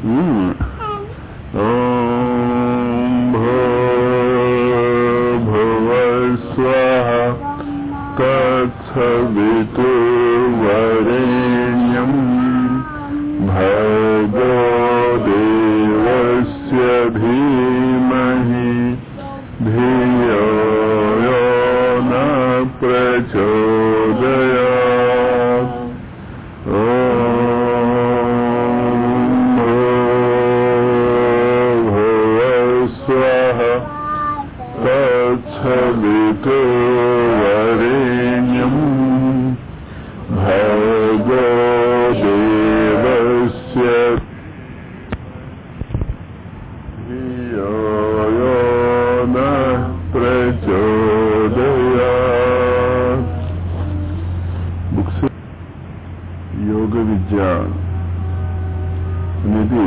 మ్మ్. ఓం భూర్భువస్వః తత్సవితుర్వరేణ్యం భర్గో దేవస్య ధీమహి ధియో యో న ప్రచోదయాత్ భూర్భువస్వః తత్సవితుర్వరేణ్యం భర్గో దేవస్య ధియో యో నః ప్రచోదయాత్ బుక్స్ యోగ విద్య అనేది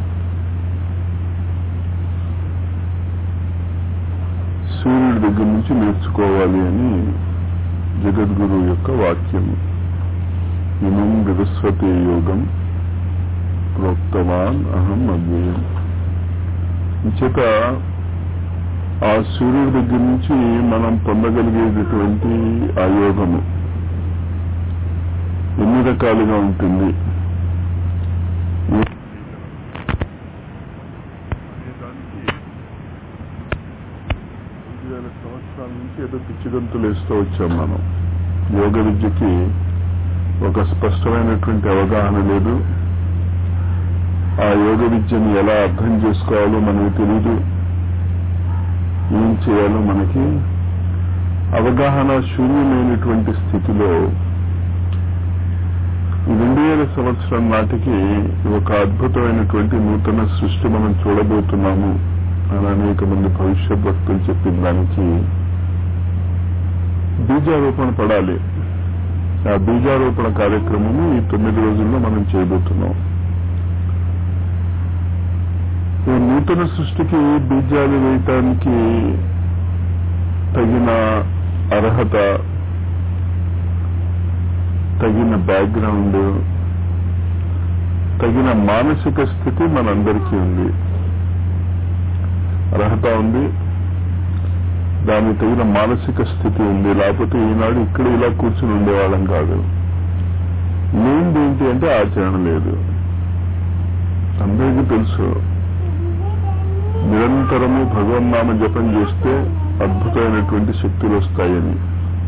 సూర్యుడి దగ్గర నుంచి నేర్చుకోవాలి అని జగద్గురు యొక్క వాక్యం ఇమం వివస్వతే యోగం ప్రోక్తవాన్ అహం అవ్యయం చేత ఆ సూర్యుడి దగ్గర నుంచి మనం పొందగలిగేటటువంటి ఆ యోగము ఎన్ని రకాలుగా ఉంటుంది ఐదు వేల సంవత్సరాల నుంచి ఏదో పిచ్చిగంతులు వేస్తూ వచ్చాం మనం యోగ విద్యకి ఒక స్పష్టమైనటువంటి అవగాహన లేదు ఆ యోగ విద్యని ఎలా అర్థం చేసుకోవాలో మనకు తెలీదు ఏం చేయాలో మనకి అవగాహన శూన్యమైనటువంటి స్థితిలో ఈ రెండు వేల సంవత్సరం నాటికి ఒక అద్భుతమైనటువంటి నూతన సృష్టి మనం చూడబోతున్నాము అని అనేక మంది భవిష్యత్ భక్తులు చెప్పిన దానికి బీజారోపణ పడాలి ఆ బీజారోపణ కార్యక్రమము ఈ తొమ్మిది రోజుల్లో మనం చేయబోతున్నాం ఈ నూతన సృష్టికి బీజాలు వేయటానికి తగిన అర్హత తగిన బ్యాక్గ్రౌండ్ తగిన మానసిక స్థితి మనందరికీ ఉంది అర్హత ఉంది దానికి తగిన మానసిక స్థితి ఉంది లేకపోతే ఈనాడు ఇక్కడ ఇలా కూర్చుని ఉండేవాళ్ళం కాదు మెయిన్ ఏంటి అంటే ఆచరణ లేదు అందరికీ తెలుసు నిరంతరము భగవన్నామ జపం చేస్తే అద్భుతమైనటువంటి శక్తులు వస్తాయని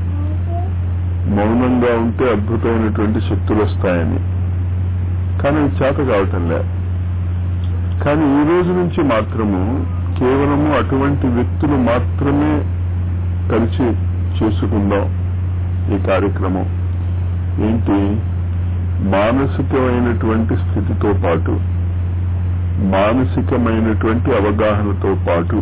మౌనంగా ఉంటే అద్భుతమైనటువంటి శక్తులు వస్తాయని కానీ అది చేత కావటం లే కానీ ఈ రోజు నుంచి మాత్రము కేవలము అటువంటి వ్యక్తులు మాత్రమే కలిసి చేసుకుందాం ఈ కార్యక్రమం ఏంటి మానసికమైనటువంటి స్థితితో పాటు మానసికమైనటువంటి అవగాహనతో పాటు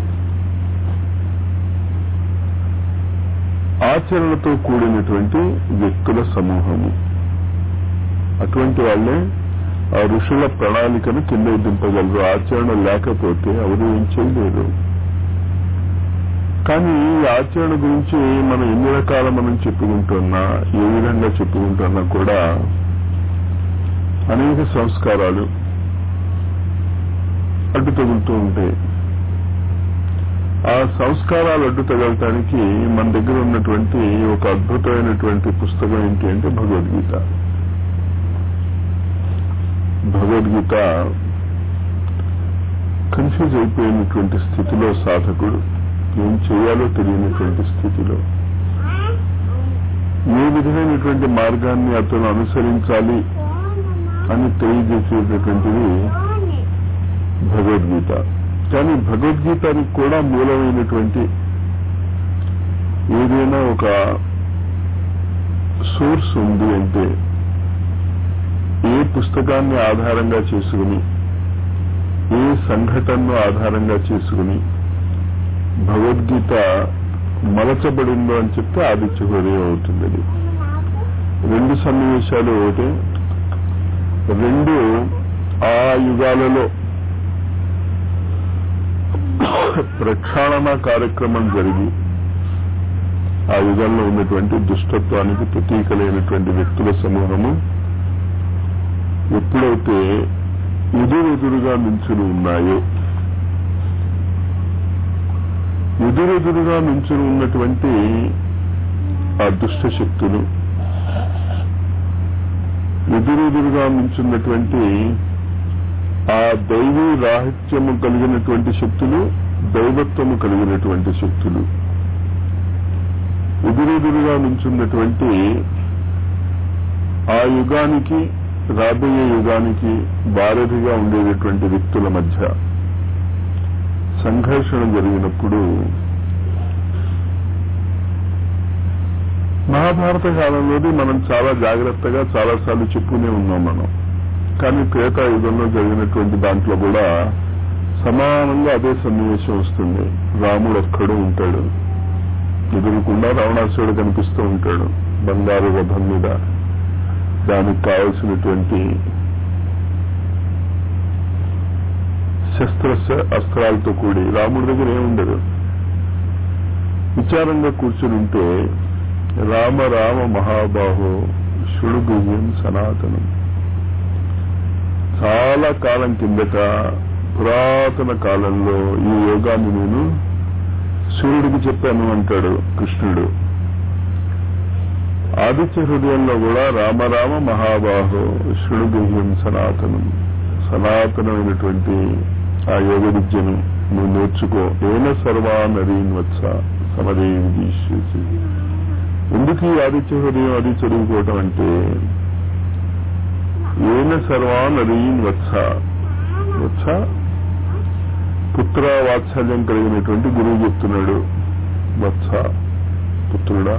ఆచరణతో కూడినటువంటి వ్యక్తుల సమూహము అటువంటి వాళ్ళే ఆ ఋషుల ప్రణాళికను కింద దింపగలరు ఆచరణ లేకపోతే ఎవరు ఏం చేయలేరు కానీ ఈ ఆచరణ గురించి మనం ఎన్ని రకాల మనం చెప్పుకుంటున్నా ఏ విధంగా చెప్పుకుంటున్నా కూడా అనేక సంస్కారాలు అడ్డు తగులుతూ ఉంటాయి ఆ సంస్కారాలు అడ్డు తగలటానికి మన దగ్గర ఉన్నటువంటి ఒక అద్భుతమైనటువంటి పుస్తకం ఏంటి అంటే భగవద్గీత భగవద్గీత కన్ఫ్యూజ్ అయిపోయినటువంటి స్థితిలో సాధకుడు ఏం చేయాలో తెలియనటువంటి స్థితిలో ఏ విధమైనటువంటి మార్గాన్ని అతను అనుసరించాలి అని తెలియజేసేటటువంటిది భగవద్గీత కానీ భగవద్గీతానికి కూడా మూలమైనటువంటి ఏదైనా ఒక సోర్స్ ఉంది అంటే ఏ పుస్తకాన్ని ఆధారంగా చేసుకుని ఏ సంఘటనను ఆధారంగా చేసుకుని భగవద్గీత మలచబడిందో అని చెప్తే ఆదిత్య హృదయం అవుతుంది అది రెండు సన్నివేశాలు ఒకటి రెండు ఆ యుగాలలో ప్రక్షాళన కార్యక్రమం జరిగి ఆ యుగంలో ఉన్నటువంటి దుష్టత్వానికి ప్రతీకలైనటువంటి వ్యక్తుల సమూహము ఎప్పుడైతే ఇది ఎదురెదురుగా నించుని ఉన్నాయో ఎదురెదురుగా నించుని ఉన్నటువంటి ఆ దుష్ట శక్తులు ఎదురెదురుగా నించున్నటువంటి ఆ దైవీ రాహిత్యము కలిగినటువంటి శక్తులు దైవత్వము కలిగినటువంటి శక్తులు ఎదురెదురుగా నించున్నటువంటి ఆ యుగానికి రాబోయే యుగానికి వారధిగా ఉండేటటువంటి వ్యక్తుల మధ్య సంఘర్షణ జరిగినప్పుడు మహాభారత కాలంలోది మనం చాలా జాగ్రత్తగా చాలాసార్లు చెప్పుకునే ఉన్నాం మనం కానీ యుగంలో జరిగినటువంటి దాంట్లో కూడా సమానంగా అదే సన్నివేశం వస్తుంది రాముడు ఒక్కడు ఉంటాడు ఎదురుకుండా రావణాసురుడు కనిపిస్తూ ఉంటాడు బంగారు రథం మీద దానికి కావలసినటువంటి శస్త్ర అస్త్రాలతో కూడి రాముడి దగ్గర ఏముండదు విచారంగా కూర్చుని ఉంటే రామ రామ మహాబాహో షుడుగుహ్యం సనాతనం చాలా కాలం కిందట పురాతన కాలంలో ఈ యోగాన్ని నేను సూర్యుడికి చెప్పాను అంటాడు కృష్ణుడు ఆదిత్య హృదయంలో కూడా రామరామ మహాబాహో షుడుగుహ్యం సనాతనం సనాతనమైనటువంటి ఆ యోగ విద్యను నువ్వు నేర్చుకో ఏన సర్వా నరీన్ వత్స సమదేవి దీక్షేసి ఎందుకు ఈ ఆదిత్య హృదయం అది చదువుకోవటం అంటే ఏన సర్వా నరీన్ వత్స వత్స పుత్ర వాత్సల్యం కలిగినటువంటి గురువు చెప్తున్నాడు వత్స పుత్రుడా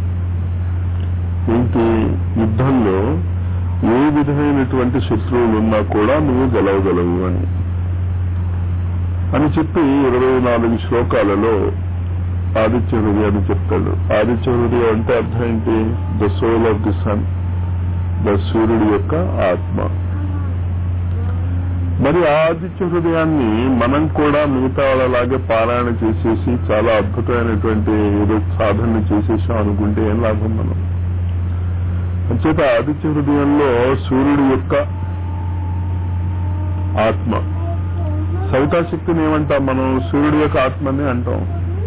ఏంటి యుద్ధంలో ఏ విధమైనటువంటి శత్రువులు ఉన్నా కూడా నువ్వు గెలవగలవు అని అని చెప్పి ఇరవై నాలుగు శ్లోకాలలో ఆదిత్య హృదయాన్ని చెప్తాడు ఆదిత్య హృదయం అంటే అర్థం ఏంటి the soul of the sun the సూర్యుడి యొక్క ఆత్మ మరి ఆ ఆదిత్య హృదయాన్ని మనం కూడా మిగతా వాళ్ళలాగే పారాయణ చేసేసి చాలా అద్భుతమైనటువంటి ఏదో సాధన చేసేసాం అనుకుంటే ఏం లాభం మనం అంచేత ఆదిత్య హృదయంలో సూర్యుడి యొక్క ఆత్మ సవితాశక్తిని ఏమంటాం మనం సూర్యుడి యొక్క ఆత్మని అంటాం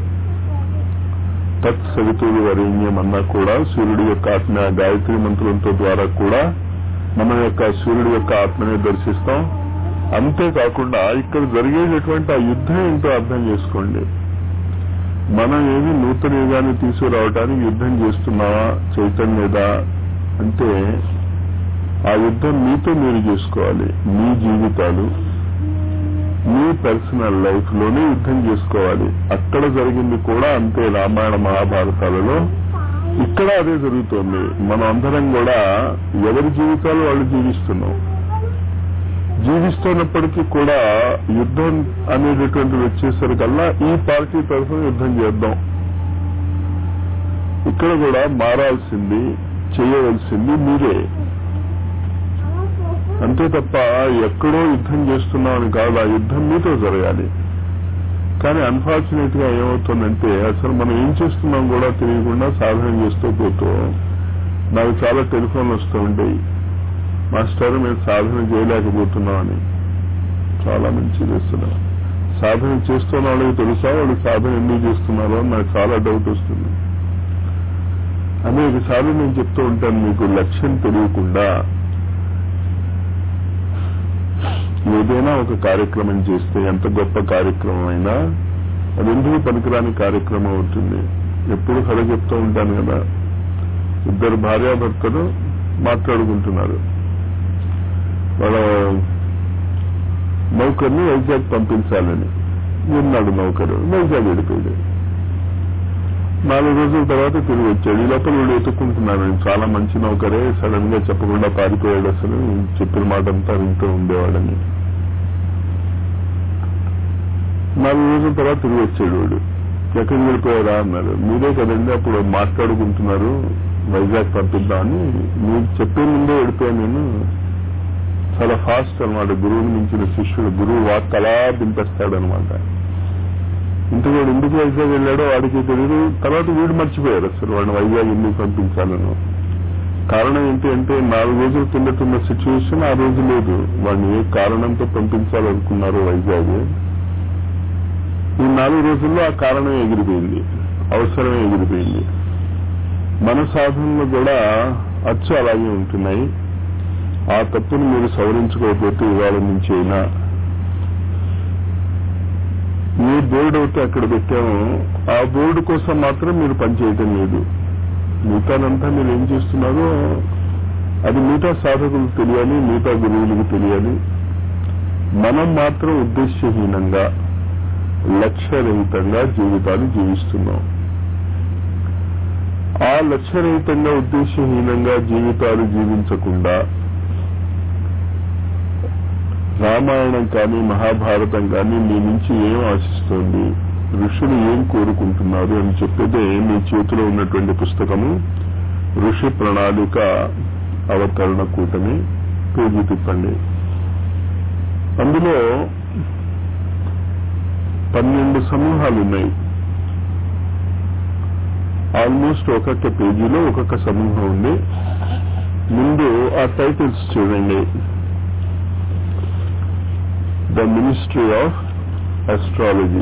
తత్ సవితుడు వరేణ్యం అన్నా కూడా సూర్యుడి యొక్క ఆత్మ గాయత్రి మంత్రంతో ద్వారా కూడా మన యొక్క సూర్యుడి యొక్క ఆత్మని దర్శిస్తాం అంతేకాకుండా ఇక్కడ జరిగేటటువంటి ఆ యుద్ధం ఏంటో అర్థం చేసుకోండి మనం ఏమి నూతన యుగాన్ని తీసుకురావడానికి యుద్ధం చేస్తున్నావా చైతన్యదా అంటే ఆ యుద్ధం మీతో మీరు చేసుకోవాలి మీ జీవితాలు మీ పర్సనల్ లైఫ్ లోనే యుద్ధం చేసుకోవాలి అక్కడ జరిగింది కూడా అంతే రామాయణ మహాభారతాలలో ఇక్కడ అదే జరుగుతోంది మనం అందరం కూడా ఎవరి జీవితాలు వాళ్ళు జీవిస్తున్నాం జీవిస్తున్నప్పటికీ కూడా యుద్ధం అనేటటువంటిది వచ్చేసరికల్లా ఈ పార్టీ తరఫున యుద్ధం చేద్దాం ఇక్కడ కూడా మారాల్సింది చేయవలసింది మీరే అంతే తప్ప ఎక్కడో యుద్ధం చేస్తున్నామని కాదు ఆ యుద్ధం మీతో జరగాలి కానీ అన్ఫార్చునేట్ గా ఏమవుతుందంటే అసలు మనం ఏం చేస్తున్నాం కూడా తెలియకుండా సాధన చేస్తూ పోతూ నాకు చాలా టెలిఫోన్లు వస్తూ ఉంటాయి మాస్టర్ మేము సాధన చేయలేకపోతున్నామని చాలా మంచి చేస్తున్నాం సాధన చేస్తున్న వాళ్ళకి తెలుసా వాళ్ళు సాధన ఎందుకు చేస్తున్నారో అని నాకు చాలా డౌట్ వస్తుంది అనేక సార్లు నేను చెప్తూ ఉంటాను మీకు లక్ష్యం తెలియకుండా ఏదైనా ఒక కార్యక్రమం చేస్తే ఎంత గొప్ప కార్యక్రమం అయినా అది ఎందుకు పనికిరాని కార్యక్రమం అవుతుంది ఎప్పుడు కథ చెప్తూ ఉంటాను కదా ఇద్దరు భార్యాభర్తలు మాట్లాడుకుంటున్నారు వాళ్ళ నౌకర్ని వైజాగ్ పంపించాలని ఉన్నాడు నౌకరు వైజాగ్ వెళ్ళిపోయాడు నాలుగు రోజుల తర్వాత తిరిగి వచ్చాడు ఈ లోపల వీళ్ళు ఎత్తుక్కుంటున్నాను నేను చాలా మంచి నౌకరే సడన్ గా చెప్పకుండా పారిపోయాడు అసలు చెప్పిన మాట అంతా వింటూ ఉండేవాడని నాలుగు రోజుల తర్వాత తిరిగి వచ్చాడు వాడు ఎక్కడికి వెళ్ళిపోయారా అన్నారు మీరే కదండి అప్పుడు మాట్లాడుకుంటున్నారు వైజాగ్ పంపిద్దామని మీరు చెప్పే ముందే వెళ్ళిపోయాను నేను చాలా ఫాస్ట్ అనమాట గురువుని మించిన శిష్యుడు గురువు వాక్ అలా దింపేస్తాడు అనమాట ఇంతవాడు ఎందుకు వైజాగ్ వెళ్ళాడో వాడికి తెలియదు తర్వాత వీడు మర్చిపోయారు అసలు వాడిని వైజాగ్ ఎందుకు పంపించాలను కారణం ఏంటి అంటే నాలుగు రోజులు కిందట ఉన్న సిచ్యువేషన్ ఆ రోజు లేదు వాడిని ఏ కారణంతో పంపించాలనుకున్నారో వైజాగ్ ఈ నాలుగు రోజుల్లో ఆ కారణం ఎగిరిపోయింది అవసరమే ఎగిరిపోయింది మన సాధనలు కూడా అచ్చు అలాగే ఉంటున్నాయి ఆ తప్పును మీరు సవరించుకోకపోతే ఇవాళ నుంచి అయినా ఏ బోర్డు అయితే అక్కడ పెట్టామో ఆ బోర్డు కోసం మాత్రం మీరు పనిచేయటం లేదు మిగతాదంతా మీరు ఏం చేస్తున్నారో అది మిగతా సాధకులకు తెలియాలి మిగతా గురువులకు తెలియాలి మనం మాత్రం ఉద్దేశ్యహీనంగా లక్ష్యరహితంగా జీవితాలు జీవిస్తున్నాం ఆ లక్ష్యరహితంగా ఉద్దేశహీనంగా జీవితాలు జీవించకుండా రామాయణం కానీ మహాభారతం కానీ మీ నుంచి ఏం ఆశిస్తోంది ఋషులు ఏం కోరుకుంటున్నారు అని చెప్పేదే మీ చేతిలో ఉన్నటువంటి పుస్తకము ఋషి ప్రణాళిక అవతరణ కూటమి పేజీ తిప్పండి అందులో పన్నెండు సమూహాలు ఉన్నాయి ఆల్మోస్ట్ ఒక్కొక్క పేజీలో ఒక్కొక్క సమూహం ఉంది ముందు ఆ టైటిల్స్ చూడండి ద మినిస్ట్రీ ఆఫ్ అస్ట్రాలజీ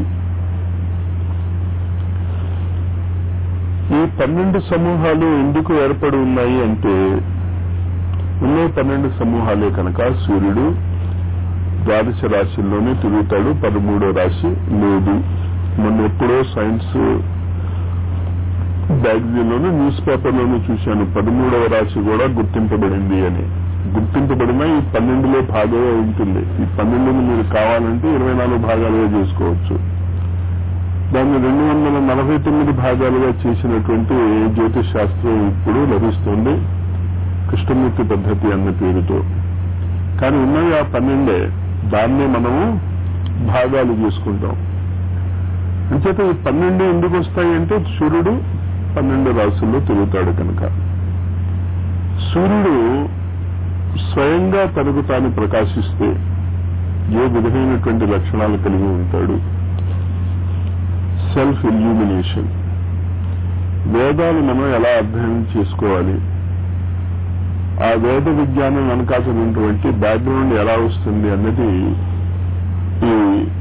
ఈ పన్నెండు సమూహాలు ఎందుకు ఏర్పడి ఉన్నాయి అంటే ఉన్న పన్నెండు సమూహాలే కనుక సూర్యుడు ద్వాదశ రాశుల్లోనే తిరుగుతాడు పదమూడో రాశి లేదు మొన్న ఎప్పుడో సైన్స్ బ్యాగ్జీన్లోను న్యూస్ పేపర్లోనూ చూశాను పదమూడవ రాశి కూడా గుర్తింపబడింది అని గుర్తింపబడిన ఈ పన్నెండులో భాగమే ఉంటుంది ఈ పన్నెండుని మీరు కావాలంటే ఇరవై నాలుగు భాగాలుగా చేసుకోవచ్చు దాన్ని రెండు వందల నలభై తొమ్మిది భాగాలుగా చేసినటువంటి జ్యోతిష్ శాస్త్రం ఇప్పుడు లభిస్తుంది కృష్ణమూర్తి పద్ధతి అన్న పేరుతో కానీ ఉన్నవి ఆ పన్నెండే దాన్నే మనము భాగాలు చేసుకుంటాం అంచేత ఈ పన్నెండు ఎందుకు వస్తాయి అంటే సూర్యుడు పన్నెండు రాసుల్లో తిరుగుతాడు కనుక సూర్యుడు స్వయంగా తనకు తాను ప్రకాశిస్తే ఏ విధమైనటువంటి లక్షణాలు కలిగి ఉంటాడు సెల్ఫ్ ఇల్యూమినేషన్ వేదాలు మనం ఎలా అధ్యయనం చేసుకోవాలి ఆ వేద విజ్ఞానం వెనకాసినటువంటి బ్యాక్గ్రౌండ్ ఎలా వస్తుంది అన్నది ఈ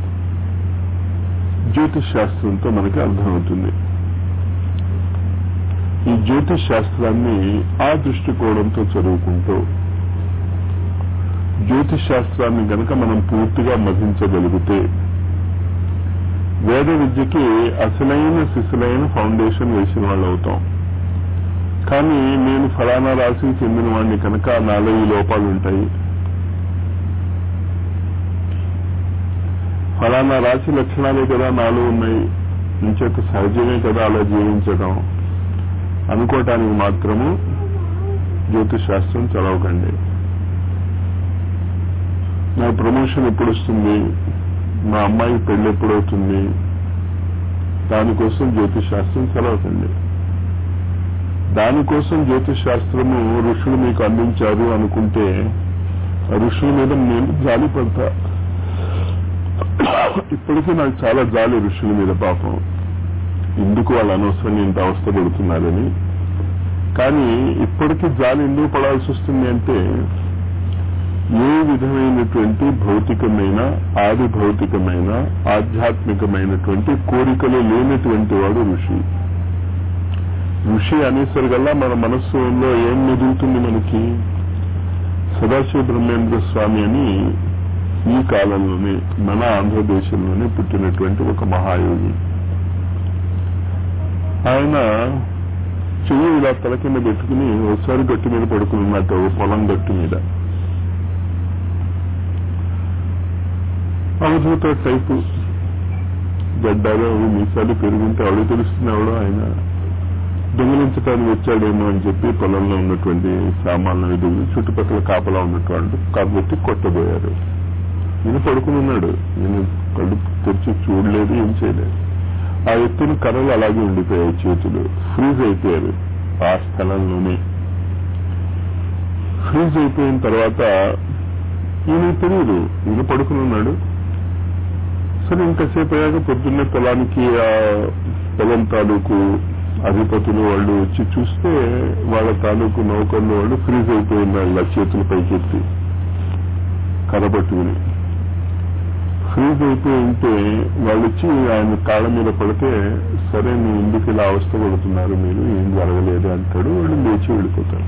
జ్యోతిష్ శాస్త్రంతో మనకి అర్థమవుతుంది ఈ జ్యోతిష్ శాస్త్రాన్ని ఆ దృష్టికోణంతో చదువుకుంటూ జ్యోతిష్ శాస్త్రాన్ని గనక మనం పూర్తిగా మధించగలిగితే వేద విద్యకి అసలైన శిశులైన ఫౌండేషన్ వేసిన వాళ్ళు అవుతాం కానీ నేను ఫలానా రాశికి చెందిన వాడిని కనుక నాలో ఈ లోపాలు ఉంటాయి ఫలానా రాశి లక్షణాలే కదా నాలో ఉన్నాయి ఇంచేత సహజమే కదా అలా జీవించడం అనుకోవటానికి మాత్రము జ్యోతిష్ శాస్త్రం చదవకండి నా ప్రమోషన్ ఎప్పుడు వస్తుంది మా అమ్మాయి పెళ్లి ఎప్పుడవుతుంది దానికోసం జ్యోతిష్ శాస్త్రం చదవకండి దానికోసం జ్యోతిష్ శాస్త్రము ఋషులు మీకు అందించారు అనుకుంటే ఋషుల మీద నేను జాలి పడతా ఇప్పటికీ నాకు చాలా జాలి ఋషుల మీద పాపం ఎందుకు వాళ్ళు అనవసరంగా ఇంత అవస్థ పడుతున్నారని కానీ ఇప్పటికీ జాలి ఎందుకు పడాల్సి వస్తుంది అంటే ఏ విధమైనటువంటి భౌతికమైన ఆది భౌతికమైన ఆధ్యాత్మికమైనటువంటి కోరికలు లేనటువంటి వాడు ఋషి ఋషి అనేసరికల్లా మన మనస్సులో ఏం మెదులుతుంది మనకి సదాశివ బ్రహ్మేంద్ర స్వామి అని ఈ కాలంలోనే మన ఆంధ్రదేశంలోనే పుట్టినటువంటి ఒక మహాయోగి ఆయన చెయ్యి ఇలా తల కింద పెట్టుకుని ఒకసారి గట్టు మీద పడుకుని ఉన్నట్టు ఓ పొలం గట్టు మీద అవధూత టైపు గడ్డాలు అవి మీసాలు పెరుగుంటే ఆవిడ తెలుస్తున్నాడు ఆయన దొంగలించడానికి వచ్చాడేమో అని చెప్పి పొలంలో ఉన్నటువంటి సామాన్లను ఎదుగు చుట్టుపక్కల కాపలా ఉన్నటువంటి కాబట్టి కొట్టబోయారు ఈయన పడుకుని ఉన్నాడు నేను కళ్ళు తెరిచి చూడలేదు ఏం చేయలేదు ఆ ఎత్తున కర్రలు అలాగే ఉండిపోయాయి చేతులు ఫ్రీజ్ అయిపోయారు ఆ స్థలంలోనే ఫ్రీజ్ అయిపోయిన తర్వాత ఈయన తెలియదు ఈయన పడుకుని ఉన్నాడు సరే ఇంతసేపు అయ్యాక పొద్దున్నే పొలానికి ఆ పొలం తాలూకు అధిపతులు వాళ్ళు వచ్చి చూస్తే వాళ్ళ తాలూకు నౌకర్లు వాళ్ళు ఫ్రీజ్ అయిపోయి ఉన్నారు చేతులు పైకెత్తి కరబట్టుకుని ఫ్రీజ్ అయిపోయి ఉంటే వాళ్ళు వచ్చి ఆయన కాళ్ళ మీద పడితే సరే మీ ఎందుకు ఇలా అవస్థ పడుతున్నారు మీరు ఏం జరగలేదు అంటాడు వాళ్ళు లేచి వెళ్ళిపోతారు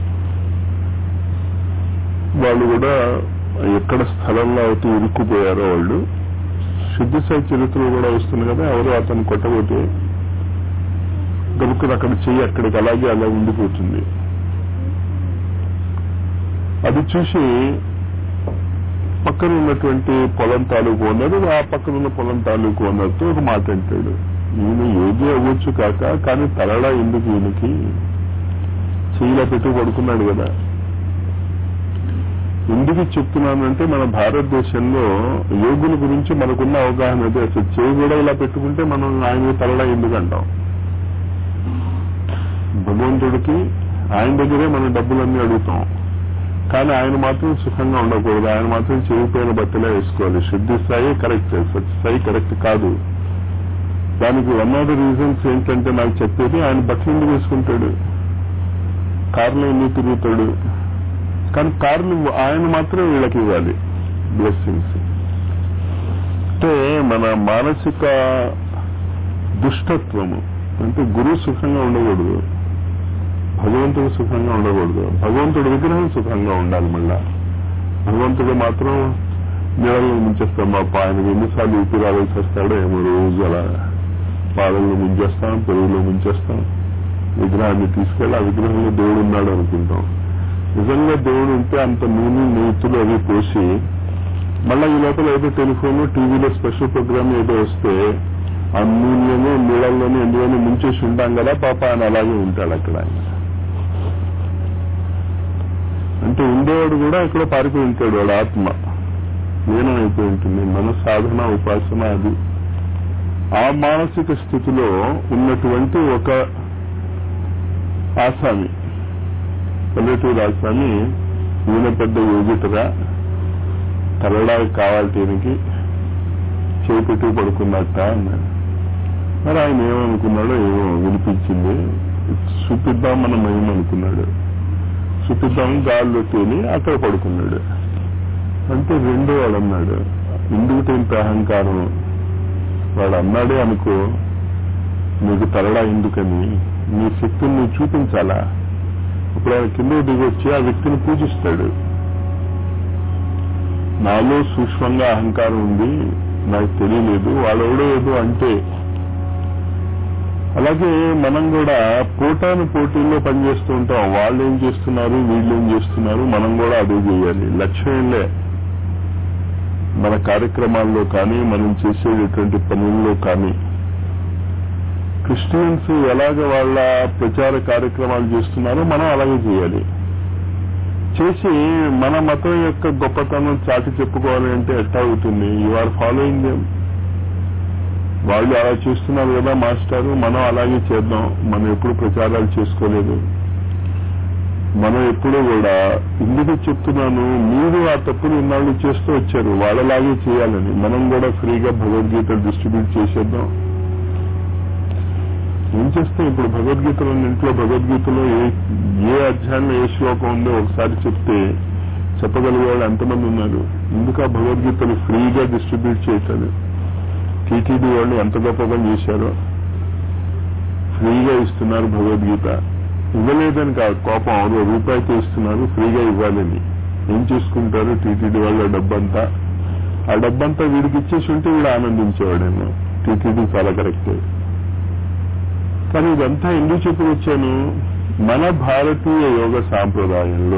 వాళ్ళు కూడా ఎక్కడ స్థలంలో అవుతూ ఇరుక్కుపోయారో వాళ్ళు శుద్ధిసాయి చరిత్రలో కూడా వస్తుంది కదా ఎవరు అతను కొట్టబోతే గబుక్కుని అక్కడ చెయ్యి అక్కడికి అలాగే అలా ఉండిపోతుంది అది చూసి పక్కన ఉన్నటువంటి పొలం తాలూకు ఓనరు ఆ పక్కన ఉన్న పొలం తాలూకు ఓనర్తో ఒక మాట అంటాడు ఈయన ఏది అవ్వచ్చు కాక కానీ తలడా ఎందుకు ఈయనకి చెయ్యిలా పెట్టు పడుకున్నాడు కదా ఎందుకు చెప్తున్నానంటే మన భారతదేశంలో యోగుల గురించి మనకున్న అవగాహన అదే అసలు చేయి కూడా ఇలా పెట్టుకుంటే మనం ఆయన తలడా ఎందుకు అంటాం భగవంతుడికి ఆయన దగ్గరే మన డబ్బులన్నీ అడుగుతాం కానీ ఆయన మాత్రం సుఖంగా ఉండకూడదు ఆయన మాత్రం చెవిపోయిన బట్టలే వేసుకోవాలి శుద్ధి స్థాయి కరెక్ట్ స్థాయి కరెక్ట్ కాదు దానికి వన్ ఆఫ్ ద రీజన్స్ ఏంటంటే నాకు చెప్పేది ఆయన బట్టలు ఎందుకు వేసుకుంటాడు కార్లో ఎందుకు తిరుగుతాడు కానీ కార్లు ఆయన మాత్రం వీళ్ళకి ఇవ్వాలి బ్లెస్సింగ్స్ అంటే మన మానసిక దుష్టత్వము అంటే గురువు సుఖంగా ఉండకూడదు భగవంతుడు సుఖంగా ఉండకూడదు భగవంతుడి విగ్రహం సుఖంగా ఉండాలి మళ్ళా భగవంతుడు మాత్రం నీళ్ళలో ముంచేస్తాం మా ఆయన ఎన్నిసార్లు ఊపి రావాల్సి వస్తాడో ఏమో రోజు అలా పాలల్లో ముంచేస్తాం పెరుగులో ముంచేస్తాం విగ్రహాన్ని తీసుకెళ్ళి ఆ విగ్రహంలో దేవుడు ఉన్నాడు అనుకుంటాం నిజంగా దేవుడు ఉంటే అంత నూనె నేతులు అవి పోసి మళ్ళా ఈ లోపల ఏదో టెలిఫోన్ టీవీలో స్పెషల్ ప్రోగ్రామ్ ఏదో వస్తే ఆ నూనెలోనే నీళ్ళల్లోనే ఎందులోనే ముంచేసి ఉంటాం కదా పాప ఆయన అలాగే ఉంటాడు అక్కడ ఆయన అంటే ఉండేవాడు కూడా ఇక్కడ పారిపోయి ఉంటాడు వాడు ఆత్మ లీనమైపోయి ఉంటుంది మన సాధన ఉపాసన అది ఆ మానసిక స్థితిలో ఉన్నటువంటి ఒక ఆసామి పల్లెటూరు ఆసామి ఈయన పెద్ద యోగితగా తలడానికి కావాలి దీనికి చేపెట్టు పడుకున్నట్ట అన్నాడు మరి ఆయన ఏమనుకున్నాడో ఏమో వినిపించింది చూపిద్దాం మనం ఏమనుకున్నాడు చూపిద్దాం గాల్లో తేలి అక్కడ పడుకున్నాడు అంటే రెండో వాడు అన్నాడు ఎందుకు ఇంత అహంకారం వాడు అన్నాడే అనుకో నీకు తలడా ఎందుకని నీ శక్తిని నువ్వు చూపించాలా ఇప్పుడు ఆయన కింద దిగొచ్చి ఆ వ్యక్తిని పూజిస్తాడు నాలో సూక్ష్మంగా అహంకారం ఉంది నాకు తెలియలేదు వాడెవడో ఏదో అంటే అలాగే మనం కూడా పోటాను పోటీల్లో పనిచేస్తూ ఉంటాం వాళ్ళు ఏం చేస్తున్నారు వీళ్ళు ఏం చేస్తున్నారు మనం కూడా అదే చేయాలి లక్ష్యం ఏంలే మన కార్యక్రమాల్లో కానీ మనం చేసేటటువంటి పనుల్లో కానీ క్రిస్టియన్స్ ఎలాగ వాళ్ళ ప్రచార కార్యక్రమాలు చేస్తున్నారో మనం అలాగే చేయాలి చేసి మన మతం యొక్క గొప్పతనం చాటి చెప్పుకోవాలి అంటే ఎట్లా అవుతుంది యు ఆర్ ఫాలోయింగ్ దేమ్ వాళ్ళు అలా చేస్తున్నారు కదా మాస్టారు మనం అలాగే చేద్దాం మనం ఎప్పుడు ప్రచారాలు చేసుకోలేదు మనం ఎప్పుడూ కూడా ఎందుకు చెప్తున్నాను మీరు ఆ తప్పులు ఇన్నాళ్ళు చేస్తూ వచ్చారు వాళ్ళలాగే చేయాలని మనం కూడా ఫ్రీగా భగవద్గీత డిస్ట్రిబ్యూట్ చేసేద్దాం ఏం చేస్తాం ఇప్పుడు భగవద్గీతలో ఇంట్లో భగవద్గీతలో ఏ ఏ అధ్యాయంలో ఏ శ్లోకం ఉందో ఒకసారి చెప్తే చెప్పగలిగే వాళ్ళు ఎంతమంది ఉన్నారు ఎందుకు ఆ భగవద్గీతలు ఫ్రీగా డిస్ట్రిబ్యూట్ చేశారు టీటీడీ వాళ్ళు ఎంత గొప్ప పని చేశారో ఫ్రీగా ఇస్తున్నారు భగవద్గీత ఇవ్వలేదని కాదు కోపం ఎవరో రూపాయితో ఇస్తున్నారు ఫ్రీగా ఇవ్వాలని ఏం చేసుకుంటారు టీటీడీ వాళ్ళ డబ్బంతా ఆ డబ్బంతా వీడికి ఇచ్చేసి ఉంటే వీడు ఆనందించేవాడేమో టీటీడీ చాలా కరెక్టే కానీ ఇదంతా ఎందుకు చెప్పుకొచ్చాను మన భారతీయ యోగ సాంప్రదాయంలో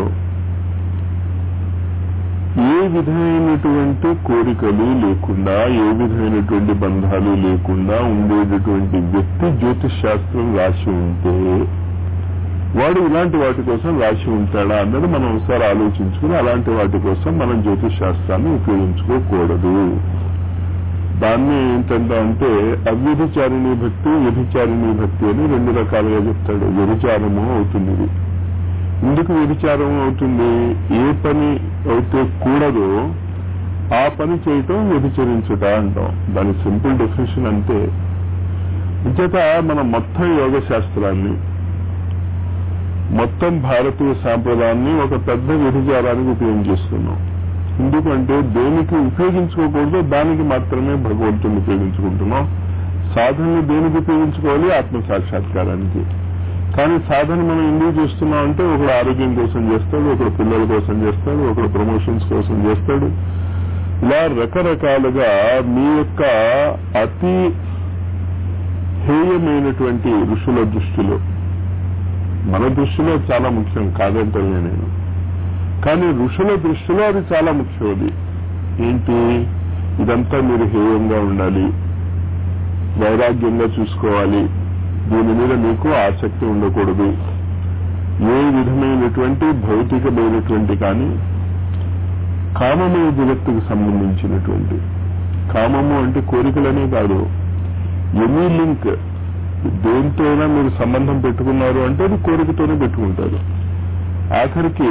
ఏ విధమైనటువంటి కోరికలు లేకుండా ఏ విధమైనటువంటి బంధాలు లేకుండా ఉండేటటువంటి వ్యక్తి జ్యోతిష్ శాస్త్రం రాసి ఉంటే వాడు ఇలాంటి వాటి కోసం రాసి ఉంటాడా అన్నది మనం ఒకసారి ఆలోచించుకుని అలాంటి వాటి కోసం మనం జ్యోతిష్ శాస్త్రాన్ని ఉపయోగించుకోకూడదు దాన్ని ఏంటంటే అంటే అవ్యభిచారిణి భక్తి వ్యభిచారిణి భక్తి అని రెండు రకాలుగా చెప్తాడు వ్యభిచారము అవుతుంది ఇది ఎందుకు వ్యభిచారం అవుతుంది ఏ పని అయితే కూడదో ఆ పని చేయటం వ్యభిచరించుట అంటాం దాని సింపుల్ డెఫినేషన్ అంటే ఇంచేత మనం మొత్తం యోగ శాస్త్రాన్ని మొత్తం భారతీయ సాంప్రదాయాన్ని ఒక పెద్ద విభజారానికి ఉపయోగించేస్తున్నాం ఎందుకంటే దేనికి ఉపయోగించుకోకూడదు దానికి మాత్రమే భగవంతుని ఉపయోగించుకుంటున్నాం సాధనని దేనికి ఉపయోగించుకోవాలి ఆత్మ సాక్షాత్కారానికి కానీ సాధన మనం ఎందుకు చేస్తున్నాం అంటే ఒకడు ఆరోగ్యం కోసం చేస్తాడు ఒకడు పిల్లల కోసం చేస్తాడు ఒకడు ప్రమోషన్స్ కోసం చేస్తాడు ఇలా రకరకాలుగా మీ యొక్క అతి హేయమైనటువంటి ఋషుల దృష్టిలో మన దృష్టిలో చాలా ముఖ్యం కాదంటలే నేను కానీ ఋషుల దృష్టిలో అది చాలా ముఖ్యం అది ఏంటి ఇదంతా మీరు హేయంగా ఉండాలి వైరాగ్యంగా చూసుకోవాలి దీని మీద మీకు ఆసక్తి ఉండకూడదు ఏ విధమైనటువంటి భౌతికమైనటువంటి కానీ కామమయ జగత్తుకు సంబంధించినటువంటి కామము అంటే కోరికలనే కాదు ఎనీ లింక్ దేంతోనైనా మీరు సంబంధం పెట్టుకున్నారు అంటే అది కోరికతోనే పెట్టుకుంటారు ఆఖరికి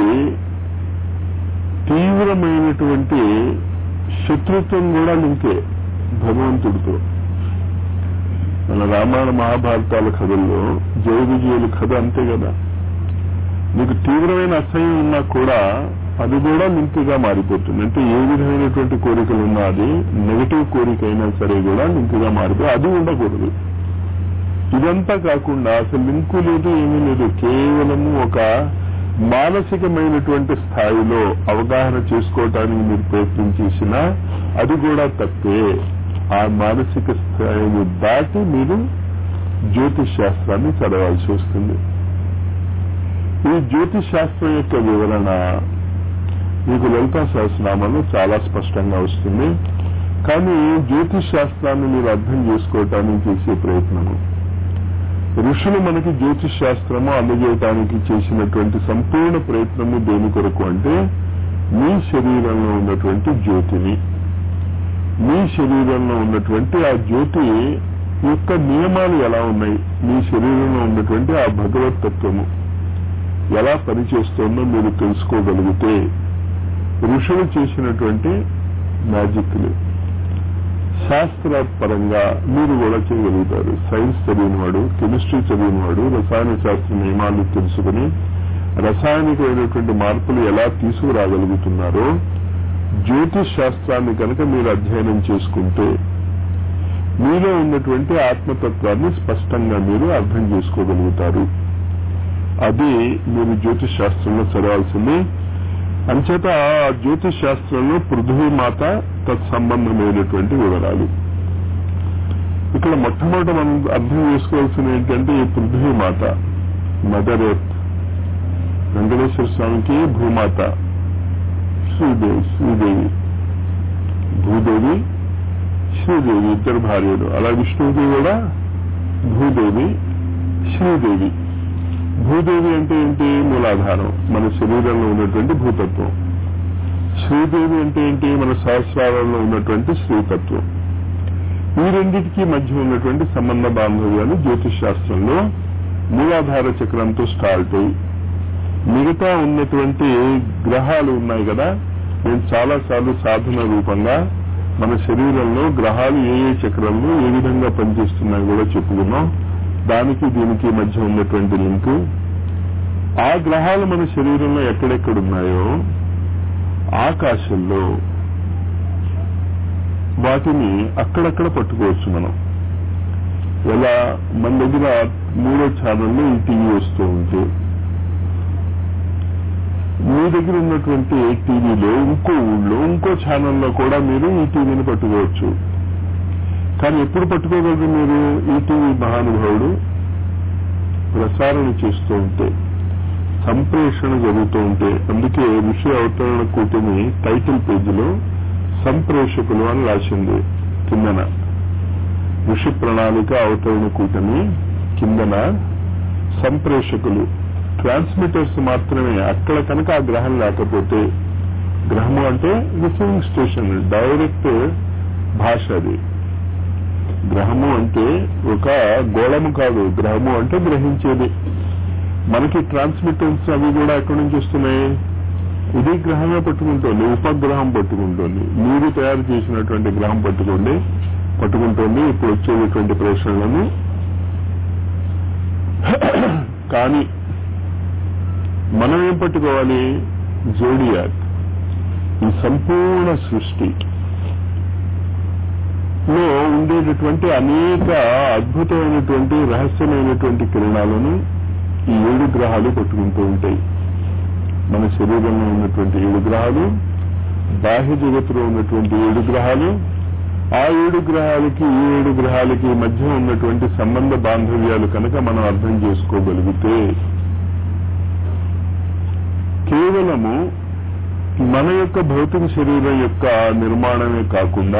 తీవ్రమైనటువంటి శత్రుత్వం కూడా లింకే భగవంతుడితో మన రామాయణ మహాభారతాల కథల్లో జయ విజయుల కథ అంతే కదా మీకు తీవ్రమైన అసహ్యం ఉన్నా కూడా అది కూడా లింక్గా మారిపోతుంది అంటే ఏ విధమైనటువంటి కోరికలు ఉన్నా అది నెగటివ్ కోరిక అయినా సరే కూడా లింక్గా మారిపోయి అది ఉండకూడదు ఇదంతా కాకుండా అసలు లింకు లేదు ఏమీ లేదు కేవలము ఒక మానసికమైనటువంటి స్థాయిలో అవగాహన చేసుకోవటానికి మీరు ప్రయత్నం చేసినా అది కూడా తప్పే ఆ మానసిక స్థాయిని దాటి మీరు జ్యోతిష్ శాస్త్రాన్ని చదవాల్సి వస్తుంది ఈ జ్యోతిష్ శాస్త్రం యొక్క వివరణ మీకు లలితా సహస్రనామంలో చాలా స్పష్టంగా వస్తుంది కానీ జ్యోతిష్ శాస్త్రాన్ని మీరు అర్థం చేసుకోవటానికి చేసే ప్రయత్నము ఋషులు మనకి జ్యోతిష్ శాస్త్రము అందజేయటానికి చేసినటువంటి సంపూర్ణ ప్రయత్నము దేని కొరకు అంటే మీ శరీరంలో ఉన్నటువంటి జ్యోతిని మీ శరీరంలో ఉన్నటువంటి ఆ జ్యోతి యొక్క నియమాలు ఎలా ఉన్నాయి మీ శరీరంలో ఉన్నటువంటి ఆ భగవత్ తత్వము ఎలా పనిచేస్తోందో మీరు తెలుసుకోగలిగితే ఋషులు చేసినటువంటి మ్యాజిక్లు శాస్త్రపరంగా మీరు కూడా చేయగలుగుతారు సైన్స్ చదివినవాడు కెమిస్ట్రీ చదివినవాడు రసాయన శాస్త్ర నియమాలు తెలుసుకుని రసాయనికమైనటువంటి మార్పులు ఎలా తీసుకురాగలుగుతున్నారో జ్యోతిష్ శాస్త్రాన్ని కనుక మీరు అధ్యయనం చేసుకుంటే మీలో ఉన్నటువంటి ఆత్మతత్వాన్ని స్పష్టంగా మీరు అర్థం చేసుకోగలుగుతారు అది మీరు జ్యోతిష్ శాస్త్రంలో చదవాల్సింది అంచేత ఆ జ్యోతిష్ శాస్త్రంలో పృథ్వీమాత తత్సంబంధమైనటువంటి వివరాలు ఇక్కడ మొట్టమొదట మనం అర్థం చేసుకోవాల్సింది ఏంటంటే ఈ పృథ్వీమాత మదర్ ఎర్త్ వెంకటేశ్వర స్వామికి భూమాత శ్రీదేవి శ్రీదేవి భూదేవి శ్రీదేవి ఇద్దరు భార్యలు అలా విష్ణువుకి కూడా భూదేవి శ్రీదేవి భూదేవి అంటే ఏంటి మూలాధారం మన శరీరంలో ఉన్నటువంటి భూతత్వం శ్రీదేవి అంటే ఏంటి మన సహస్రాలలో ఉన్నటువంటి శ్రీతత్వం ఈ రెండింటికి మధ్య ఉన్నటువంటి సంబంధ బాంధవ్యాలు జ్యోతిష్ శాస్త్రంలో మూలాధార చక్రంతో స్టార్ట్ అయ్యి మిగతా ఉన్నటువంటి గ్రహాలు ఉన్నాయి కదా నేను చాలా సార్లు సాధన రూపంగా మన శరీరంలో గ్రహాలు ఏ ఏ చక్రంలో ఏ విధంగా పనిచేస్తున్నాయో కూడా చెప్పుకున్నాం దానికి దీనికి మధ్య ఉన్నటువంటి లింకు ఆ గ్రహాలు మన శరీరంలో ఎక్కడెక్కడున్నాయో ఆకాశంలో వాటిని అక్కడక్కడ పట్టుకోవచ్చు మనం ఎలా మన దగ్గర మూడో ఛానల్లో ఈ టీవీ వస్తూ ఉంటే మీ దగ్గర ఉన్నటువంటి టీవీలో ఇంకో ఊళ్ళో ఇంకో ఛానల్లో కూడా మీరు ఈ టీవీని పట్టుకోవచ్చు కానీ ఎప్పుడు పట్టుకోగలరు మీరు ఈ టీవీ మహానుభావుడు ప్రసారణ చేస్తూ ఉంటే సంప్రేషణ జరుగుతూ ఉంటే అందుకే ఋషి అవతరణ కూటమి టైటిల్ పేజీలో సంప్రేషకులు అని రాసింది కిందన ఋషి ప్రణాళిక అవతరణ కూటమి కిందన సంప్రేషకులు ట్రాన్స్మిటర్స్ మాత్రమే అక్కడ కనుక ఆ గ్రహం లేకపోతే గ్రహము అంటే రిసీవింగ్ స్టేషన్ డైరెక్ట్ భాష అది గ్రహము అంటే ఒక గోళము కాదు గ్రహము అంటే గ్రహించేది మనకి ట్రాన్స్మిటర్స్ అవి కూడా ఎక్కడి నుంచి వస్తున్నాయి ఇది గ్రహమే పట్టుకుంటోంది ఉపగ్రహం పట్టుకుంటోంది మీరు తయారు చేసినటువంటి గ్రహం పట్టుకోండి పట్టుకుంటోంది ఇప్పుడు వచ్చేటటువంటి ప్రేషణలను కానీ మనం ఏం పట్టుకోవాలి జోడియాక్ ఈ సంపూర్ణ సృష్టి లో ఉండేటటువంటి అనేక అద్భుతమైనటువంటి రహస్యమైనటువంటి కిరణాలను ఈ ఏడు గ్రహాలు పట్టుకుంటూ ఉంటాయి మన శరీరంలో ఉన్నటువంటి ఏడు గ్రహాలు బాహ్య జగత్తులో ఉన్నటువంటి ఏడు గ్రహాలు ఆ ఏడు గ్రహాలకి ఈ ఏడు గ్రహాలకి మధ్య ఉన్నటువంటి సంబంధ బాంధవ్యాలు కనుక మనం అర్థం చేసుకోగలిగితే కేవలము మన యొక్క భౌతిక శరీరం యొక్క నిర్మాణమే కాకుండా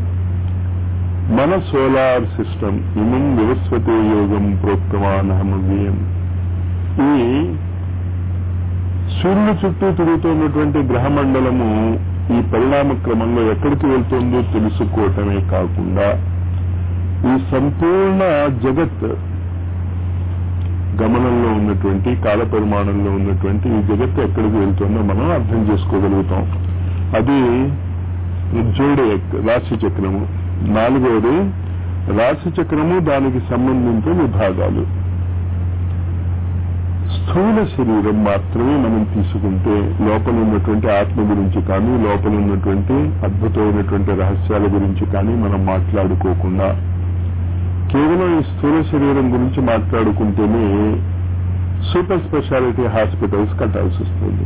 మన సోలార్ సిస్టమ్ ఇమం వివస్వతే యోగం ప్రోక్తమానహమవ్యం ఈ సూర్యుడు చుట్టూ తిరుగుతున్నటువంటి గ్రహమండలము ఈ పరిణామ క్రమంలో ఎక్కడికి వెళ్తుందో తెలుసుకోవటమే కాకుండా ఈ సంపూర్ణ జగత్ గమనంలో ఉన్నటువంటి కాల పరిమాణంలో ఉన్నటువంటి ఈ జగత్తు ఎక్కడికి వెళ్తుందో మనం అర్థం చేసుకోగలుగుతాం అది జోడేక్ రాశి చక్రము నాలుగవది రాశి చక్రము దానికి సంబంధించిన విభాగాలు స్థూల శరీరం మాత్రమే మనం తీసుకుంటే లోపల ఉన్నటువంటి ఆత్మ గురించి కానీ లోపల ఉన్నటువంటి అద్భుతమైనటువంటి రహస్యాల గురించి కానీ మనం మాట్లాడుకోకుండా కేవలం ఈ స్థూల శరీరం గురించి మాట్లాడుకుంటేనే సూపర్ స్పెషాలిటీ హాస్పిటల్స్ కట్టాల్సి వస్తుంది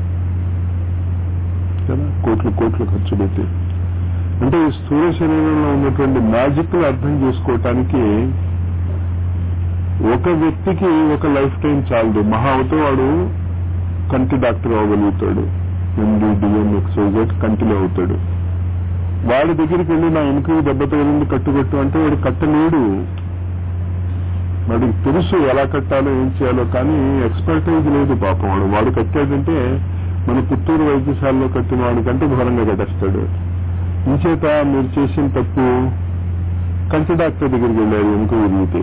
కదా కోట్లు కోట్లు ఖర్చు పెట్టి అంటే ఈ స్థూల శరీరంలో ఉన్నటువంటి మ్యాజిక్ అర్థం చేసుకోవటానికి ఒక వ్యక్తికి ఒక లైఫ్ టైం చాలదు మహా అవుతే వాడు కంటి డాక్టర్ అవ్వగలుగుతాడు ఎండి డిఎం ఎక్సైజెడ్ కంటిలో అవుతాడు వాడి దగ్గరికి వెళ్ళి నా ఎముకకి దెబ్బ తగిలింది కట్టుకట్టు అంటే వాడు కట్టలేడు వాడికి తెలుసు ఎలా కట్టాలో ఏం చేయాలో కానీ ఎక్స్పర్టైజ్ లేదు పాపం వాడు వాడు కట్టాడంటే మన పుత్తూరు వైద్యశాలలో కట్టిన వాడికంటే ఘోరంగా కట్టేస్తాడు ఇంచేత మీరు చేసిన తప్పు కంటి డాక్టర్ దగ్గరికి వెళ్ళారు ఎముక విరిగితే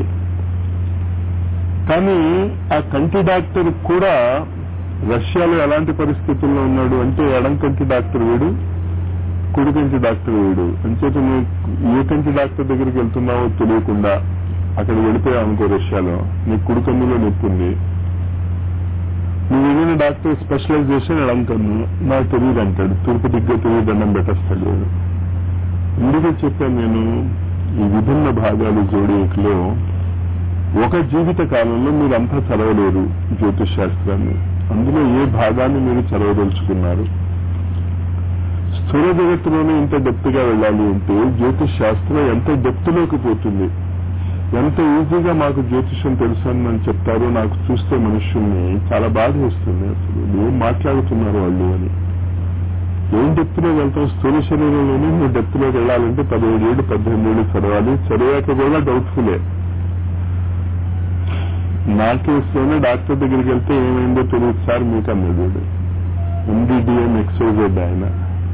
కానీ ఆ కంటి డాక్టర్ కూడా రష్యాలో ఎలాంటి పరిస్థితుల్లో ఉన్నాడు అంటే ఎడం కంటి డాక్టర్ వీడు కుడి కంటి డాక్టర్ వీడు అంచేత నువ్వు ఏ కంటి డాక్టర్ దగ్గరికి వెళ్తున్నావో తెలియకుండా అక్కడ వెళ్ళిపోయావు అనుకో రష్యాలో నీ కుడి కన్నులో నొప్పి ఉంది నువ్వు ఏదైనా డాక్టర్ స్పెషలైజేషన్ ఎడం కన్ను నాకు తెలియదు అంటాడు తూర్పు దిగ్గ తెలియదు దండం పెట్టేస్తాడు వాడు ఎందుకే చెప్పాను నేను ఈ విభిన్న భాగాలు జోడియకులో ఒక జీవిత కాలంలో మీరు అంతా చదవలేరు జ్యోతిష్ శాస్త్రాన్ని అందులో ఏ భాగాన్ని మీరు చదవదలుచుకున్నారు స్థూల జగత్తులోనే ఇంత డెప్త్ గా వెళ్ళాలి అంటే జ్యోతిష్ శాస్త్రం ఎంత డెప్త్ లోకి పోతుంది ఎంత ఈజీగా మాకు జ్యోతిషం తెలుసు అని మనం చెప్తారో నాకు చూస్తే మనుషుల్ని చాలా బాధ వేస్తుంది అసలు ఏం మాట్లాడుతున్నారు వాళ్ళు అని ఏం డెప్త్ లో వెళ్తాం స్థూల శరీరంలోనే నువ్వు డెప్త్ లోకి వెళ్ళాలంటే పదిహేడు ఏళ్ళు పద్దెనిమిది ఏళ్ళు చదవాలి చదివాక కూడా డౌట్ఫుల్లే నా కేసులోనే డాక్టర్ దగ్గరికి వెళ్తే ఏమైందో తెలియదు సార్ మీకు అన్నాడు ఎండిడిఎం ఎక్సోజెడ్ ఆయన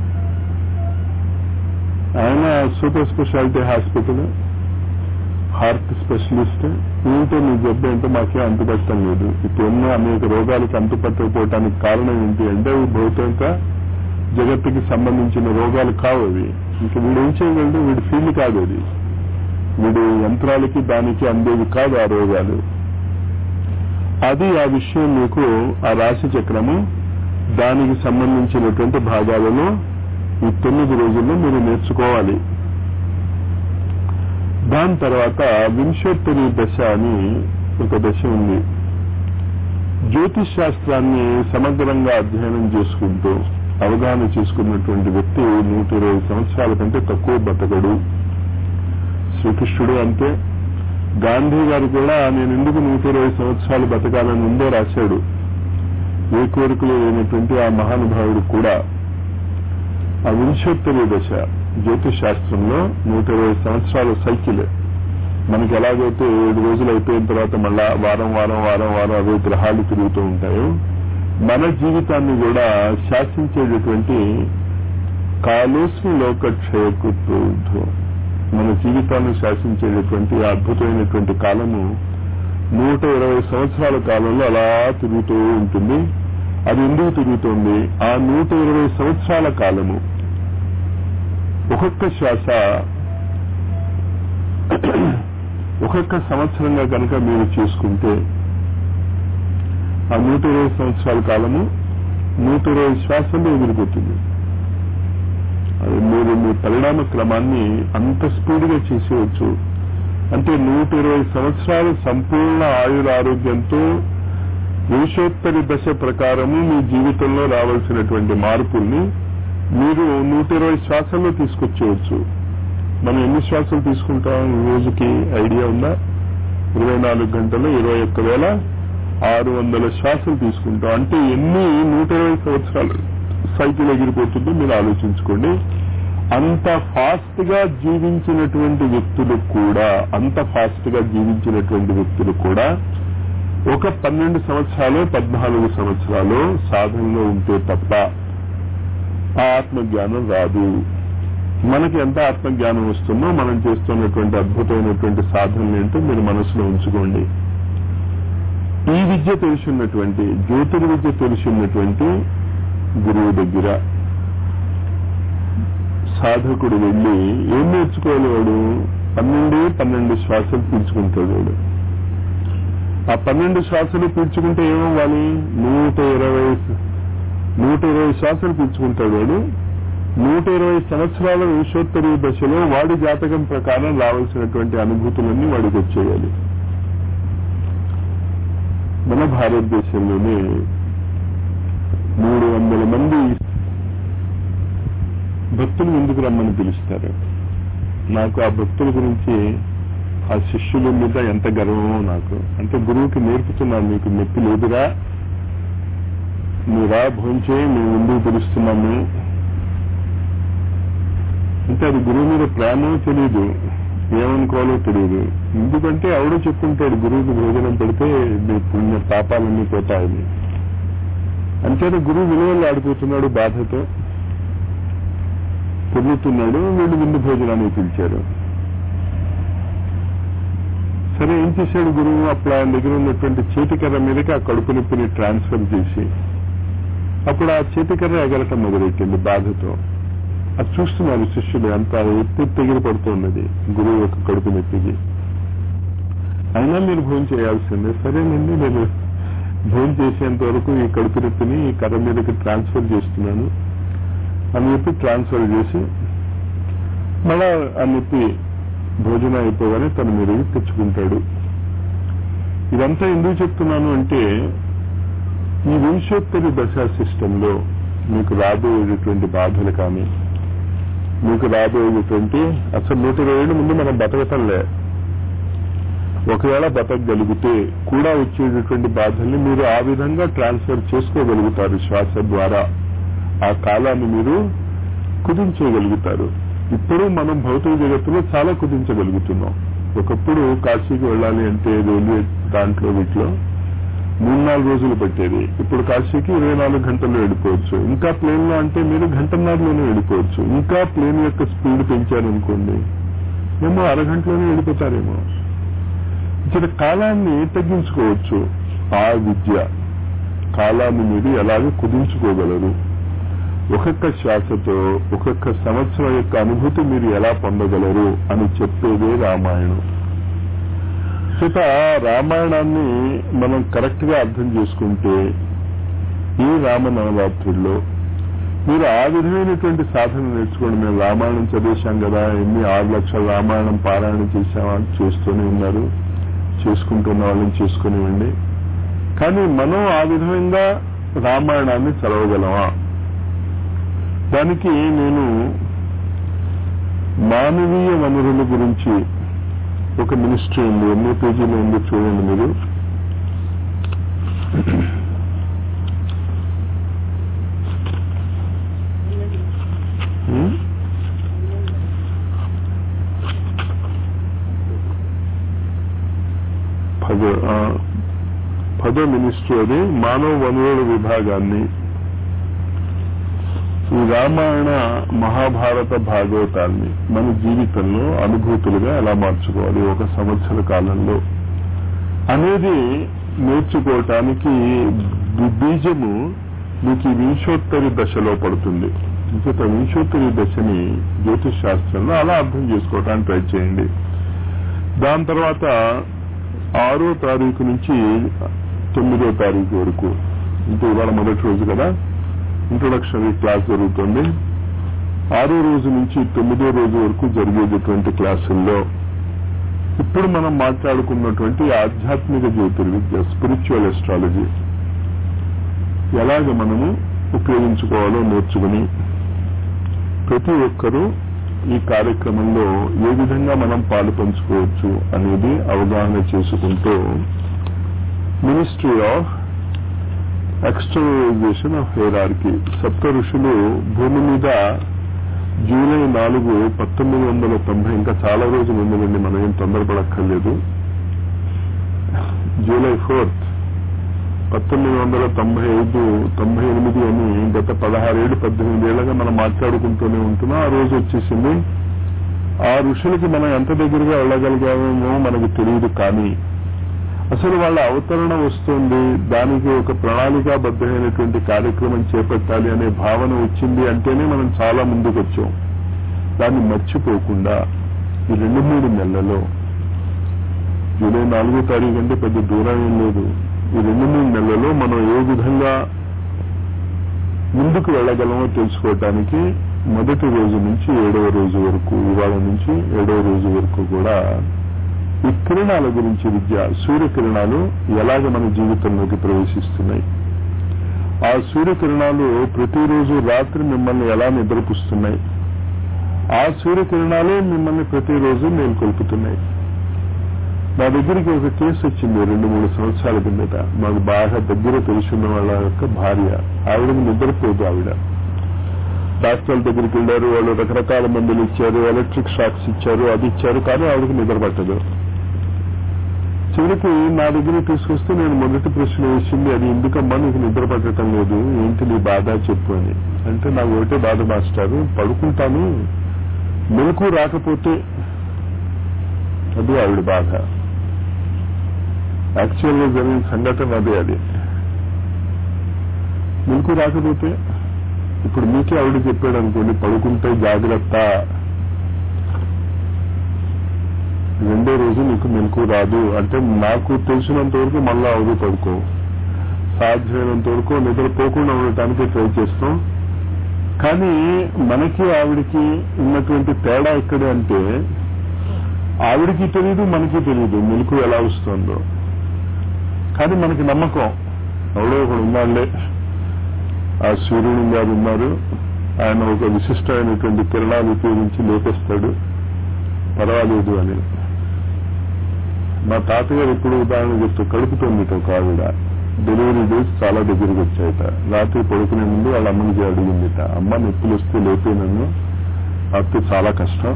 ఆయన super speciality hospital heart specialist ఏంటో మీ జబ్బు ఏంటో మాకే అంతుపట్టడం లేదు ఇప్పుడున్న అనేక రోగాలకి అంతుపట్టకపోవటానికి కారణం ఏంటి అంటే అవి భౌతిక జగత్తుకి సంబంధించిన రోగాలు కావు అవి ఇంకా వీడు ఏం చేయగలడు వీడి ఫీల్డ్ కాదు అది వీడు యంత్రాలకి దానికి అందేవి కాదు ఆ రోగాలు అది ఆ విషయం మీకు ఆ రాశి చక్రము దానికి సంబంధించినటువంటి భాగాలలో ఈ తొమ్మిది రోజుల్లో మీరు నేర్చుకోవాలి దాని తర్వాత వింశోత్తరి దశ అని ఒక దశ ఉంది జ్యోతిష్ శాస్త్రాన్ని సమగ్రంగా అధ్యయనం చేసుకుంటూ అవగాహన చేసుకున్నటువంటి వ్యక్తి నూట ఇరవై సంవత్సరాల కంటే తక్కువ బతకడు శ్రీకృష్ణుడు అంతే గాంధీ గారు కూడా నేను ఎందుకు నూట ఇరవై సంవత్సరాలు బతకాలని ఉందో రాశాడు ఏ కోరికలు లేనటువంటి ఆ మహానుభావుడు కూడా ఆ వింశోత్తరి దశ జ్యోతిష్ శాస్త్రంలో నూట ఇరవై సంవత్సరాల సైకిల్ మనకి ఎలాగైతే ఏడు రోజులు అయిపోయిన తర్వాత మళ్ళా వారం వారం వారం వారం అవే గ్రహాలు తిరుగుతూ ఉంటాయో మన జీవితాన్ని కూడా శాసించేటటువంటి కాలోస్మి లోకక్షయకు మన జీవితాన్ని శాసించేటటువంటి అద్భుతమైనటువంటి కాలము నూట ఇరవై సంవత్సరాల కాలంలో అలా తిరుగుతూ ఉంటుంది అది ఎందుకు తిరుగుతుంది ఆ నూట ఇరవై సంవత్సరాల కాలము ఒక్కొక్క శ్వాస ఒక్కొక్క సంవత్సరంగా కనుక మీరు చేసుకుంటే ఆ నూట ఇరవై సంవత్సరాల కాలము నూట ఇరవై శ్వాసల్లో ఎగిరిపోతుంది అది మీరు మీ పరిణామ క్రమాన్ని అంత స్పీడ్గా చేసేయచ్చు అంటే నూట ఇరవై సంవత్సరాలు సంపూర్ణ ఆయుర ఆరోగ్యంతో పురుషోత్తరి దశ ప్రకారము మీ జీవితంలో రావాల్సినటువంటి మార్పుల్ని మీరు నూట ఇరవై శ్వాసల్లో తీసుకొచ్చేయచ్చు మనం ఎన్ని శ్వాసలు తీసుకుంటాం రోజుకి ఐడియా ఉందా ఇరవై నాలుగు గంటల్లో ఇరవై ఒక్క వేల ఆరు వందల శ్వాసలు తీసుకుంటాం అంటే ఎన్ని నూట ఇరవై సంవత్సరాలు సైకిల్ ఎగిరిపోతుందో మీరు ఆలోచించుకోండి అంత ఫాస్ట్ గా జీవించినటువంటి వ్యక్తులు కూడా అంత ఫాస్ట్ గా జీవించినటువంటి వ్యక్తులు కూడా ఒక పన్నెండు సంవత్సరాలు పద్నాలుగు సంవత్సరాలు సాధనలో ఉంటే తప్ప ఆ ఆత్మజ్ఞానం రాదు మనకి ఎంత ఆత్మజ్ఞానం వస్తుందో మనం చేస్తున్నటువంటి అద్భుతమైనటువంటి సాధనలు ఏంటో మీరు మనసులో ఉంచుకోండి ఈ విద్య తెలిసినటువంటి జ్యోతిర్విద్య తెలిసినటువంటి గురువు దగ్గర సాధకుడు వెళ్ళి ఏం నేర్చుకోవాలి వాడు పన్నెండు పన్నెండు శ్వాసలు పీల్చుకుంటాడు వాడు ఆ పన్నెండు శ్వాసలు పీల్చుకుంటే ఏమవ్వాలి నూట ఇరవై నూట ఇరవై శ్వాసలు పీల్చుకుంటాడు వాడు నూట ఇరవై సంవత్సరాల విశ్వోత్తరి దశలో వాడి జాతకం ప్రకారం రావాల్సినటువంటి అనుభూతులన్నీ వాడికి వచ్చేయాలి మన భారతదేశంలోనే మూడు వందల మంది భక్తులు ముందుకు రమ్మని పిలుస్తారు నాకు ఆ భక్తుల గురించి ఆ శిష్యుల మీద ఎంత గర్వమో నాకు అంటే గురువుకి నేర్పుతున్నాను మీకు నొప్పి లేదురా మీరా భోంచే మేము ముందుకు పిలుస్తున్నాము అంటే అది గురువు మీద ప్రేమో తెలియదు ఏమనుకోవాలో తెలియదు ఎందుకంటే ఎవడో చెప్పుకుంటాడు గురువుకి భోజనం పెడితే మీ పుణ్య పాపాలన్నీ పోతాయని అంతేనా గురువు విలువలు ఆడిపోతున్నాడు బాధతో పొర్లుతున్నాడు వీళ్ళు విందు భోజనానికి పిలిచారు సరే ఏం చేశాడు గురువు అప్పుడు ఆయన దగ్గర ఉన్నటువంటి చేతికర్ర మీదకి ఆ కడుపు నొప్పిని ట్రాన్స్ఫర్ చేసి అప్పుడు ఆ చేతికర్ర ఎగరటం మొదలెట్టింది బాధతో అది చూస్తున్నారు శిష్యులు అంత ఎత్తి తెగిరి పడుతున్నది గురువు యొక్క కడుపు నొప్పికి అయినా మీరు భోజనం చేయాల్సిందే సరేనండి నేను భోజనం చేసేంత వరకు ఈ కడుపు నొప్పిని ఈ కర్ర మీదకి ట్రాన్స్ఫర్ చేస్తున్నాను అని చెప్పి ట్రాన్స్ఫర్ చేసి మళ్ళా ఆ నొప్పి భోజనం అయిపోగానే తన మీదకి తెచ్చుకుంటాడు ఇదంతా ఎందుకు చెప్తున్నాను అంటే ఈ వింశోత్తరి దశా సిస్టంలో మీకు రాబోయేటటువంటి బాధలు కానీ మీకు రాబోయేటటువంటి అసలు నూట ఇరవై ఏళ్ళు ముందు మనం బతకటంలే ఒకవేళ బతకగలిగితే కూడా వచ్చేటటువంటి బాధల్ని మీరు ఆ విధంగా ట్రాన్స్ఫర్ చేసుకోగలుగుతారు శ్వాస ద్వారా ఆ కాలాన్ని మీరు కుదించగలుగుతారు ఇప్పుడు మనం భౌతిక జగత్తులో చాలా కుదించగలుగుతున్నాం ఒకప్పుడు కాశీకి వెళ్ళాలి అంటే రైల్వే దాంట్లో వీటిలో మూడు నాలుగు రోజులు పట్టేది ఇప్పుడు కాశీకి ఇరవై నాలుగు గంటల్లో వెళ్ళిపోవచ్చు ఇంకా ప్లేన్ లో అంటే మీరు గంటన్నరలోనే వెళ్ళిపోవచ్చు ఇంకా ప్లేన్ యొక్క స్పీడ్ పెంచారనుకోండి ఏమో అరగంటలోనే వెళ్ళిపోతారేమో ఇక్కడ కాలాన్ని తగ్గించుకోవచ్చు ఆ విద్య కాలాన్ని మీరు ఎలాగో కుదించుకోగలరు ఒక్కొక్క శ్వాసతో ఒక్కొక్క సంవత్సరం యొక్క అనుభూతి మీరు ఎలా పొందగలరు అని చెప్పేదే రామాయణం చేత రామాయణాన్ని మనం కరెక్ట్ గా అర్థం చేసుకుంటే ఈ రామనవరాత్రుల్లో మీరు ఆ విధమైనటువంటి సాధన నేర్చుకోండి మేము రామాయణం చదివేశాం కదా ఎన్ని ఆరు లక్షల రామాయణం పారాయణ చేశామా చేస్తూనే ఉన్నారు చేసుకుంటున్న వాళ్ళని చేసుకునివ్వండి కానీ మనం ఆ విధంగా రామాయణాన్ని చదవగలమా దానికి నేను మానవీయ వనరుల గురించి ఒక మినిస్ట్రీ ఉంది ఎన్నో పేజీలో ఉందో చూడండి మీరు పదో ఆ, పదో మినిస్ట్రీ అది మానవ వనరుల విభాగాన్ని ఈ రామాయణ మహాభారత భాగవతాన్ని మన జీవితంలో అనుభూతులుగా ఎలా మార్చుకోవాలి ఒక సంవత్సర కాలంలో అనేది నేర్చుకోవటానికి బి- బీజము మీకు ఈ వింశోత్తరి దశలో పడుతుంది ఇంకొక వింశోత్తరి దశని జ్యోతిష్ శాస్త్రంలో అలా అర్థం చేసుకోవటానికి ట్రై చేయండి దాని తర్వాత ఆరో తారీఖు నుంచి తొమ్మిదో తారీఖు వరకు అంటే ఇవాళ మొదటి రోజు కదా ఇంట్రొడక్షనరీ క్లాస్ జరుగుతుంది ఆరో రోజు నుంచి తొమ్మిదో రోజు వరకు జరిగేటటువంటి క్లాసుల్లో ఇప్పుడు మనం మాట్లాడుకున్నటువంటి ఆధ్యాత్మిక జ్యోతిర్విద్య స్పిరిచువల్ ఎస్ట్రాలజీ ఎలాగ మనము ఉపయోగించుకోవాలో నేర్చుకుని ప్రతి ఒక్కరూ ఈ కార్యక్రమంలో ఏ విధంగా మనం పాలు పంచుకోవచ్చు అనేది అవగాహన చేసుకుంటూ ministry of externalization of hierarchy సప్త ఋషులు భూమి మీద జూలై నాలుగు పంతొమ్మిది వందల తొంభై ఇంకా చాలా రోజులు ఉందండి మనం ఏం తొందరపడక్కర్లేదు జూలై ఫోర్త్ పంతొమ్మిది వందల తొంభై ఐదు తొంభై ఎనిమిది అని గత పదహారేళ్ళు పద్దెనిమిది ఏళ్ళగా మనం మాట్లాడుకుంటూనే ఉంటున్నాం ఆ రోజు వచ్చేసింది ఆ ఋషులకి మనం ఎంత దగ్గరగా వెళ్ళగలిగామో మనకు తెలియదు కానీ అసలు వాళ్ళ అవతరణ వస్తుంది దానికి ఒక ప్రణాళికాబద్ధమైనటువంటి కార్యక్రమం చేపట్టాలి అనే భావన వచ్చింది అంటేనే మనం చాలా ముందుకు వచ్చాం దాన్ని మర్చిపోకుండా ఈ రెండు మూడు నెలలలో జూలై నాలుగో తారీఖు అంటే పెద్ద దూరం ఏం లేదు ఈ రెండు మూడు నెలలలో మనం ఏ విధంగా ముందుకు వెళ్ళగలమో తెలుసుకోవటానికి మొదటి రోజు నుంచి ఏడవ రోజు వరకు ఇవాళ నుంచి ఏడవ రోజు వరకు కూడా ఈ కిరణాల గురించి విద్య సూర్యకిరణాలు ఎలాగ మన జీవితంలోకి ప్రవేశిస్తున్నాయి ఆ సూర్యకిరణాలు ప్రతిరోజు రాత్రి మిమ్మల్ని ఎలా నిద్రపుస్తున్నాయి ఆ సూర్యకిరణాలే మిమ్మల్ని ప్రతిరోజు మేల్కొల్పుతున్నాయి నా దగ్గరికి ఒక కేసు వచ్చింది రెండు మూడు సంవత్సరాల కిందట మాకు బాగా దగ్గర తెలుసున్న వాళ్ళ యొక్క భార్య ఆవిడకి నిద్రపోదు ఆవిడ డాక్టర్ల దగ్గరికి వెళ్ళారు వాళ్ళు రకరకాల మందులు ఇచ్చారు ఎలక్ట్రిక్ షాక్స్ ఇచ్చారు అది ఇచ్చారు కానీ ఆవిడకి నిద్ర పట్టదు చివరికి నా దగ్గరికి తీసుకొస్తే నేను మొదటి ప్రశ్న వేసింది అది ఎందుకమ్మా నీకు నిద్ర పట్టడం లేదు ఏంటి నీ బాధ చెప్పు అని అంటే నాకు ఒకటే బాధ మాస్టారు పడుకుంటాను మెలకు రాకపోతే అది ఆవిడ బాధ యాక్చువల్ గా జరిగిన సంఘటన అదే అది మెలకు రాకపోతే ఇప్పుడు మీకే ఆవిడ చెప్పాడు అనుకోండి పడుకుంటే జాగ్రత్త రెండో రోజు నీకు మెలకు రాదు అంటే నాకు తెలిసినంత వరకు మళ్ళా ఆవిడ పడుకో సాధ్యమైనంత వరకు నిద్రపోకుండా ఉండటానికి ట్రై చేస్తాం కానీ మనకి ఆవిడికి ఉన్నటువంటి తేడా ఎక్కడ అంటే ఆవిడికి తెలియదు మనకి తెలియదు మెలకు ఎలా వస్తుందో కానీ మనకి నమ్మకం ఎవడో ఒకడు ఉన్నాళ్ళే ఆ సూర్యుడు గారు ఉన్నారు ఆయన ఒక విశిష్టమైనటువంటి కిరణాలు ఉపయోగించి లేపేస్తాడు పర్వాలేదు అని మా తాతగారు ఇప్పుడు ఉదాహరణ చెప్తూ కడుపుతోంది ఒక ఆవిడ డెలివరీ డేస్ చాలా దగ్గరికి వచ్చాయట రాత్రి పడుకునే ముందు వాళ్ళ అమ్మకి అడిగిందిట అమ్మ నొప్పులు వస్తే లేపే నన్ను అప్పుడు చాలా కష్టం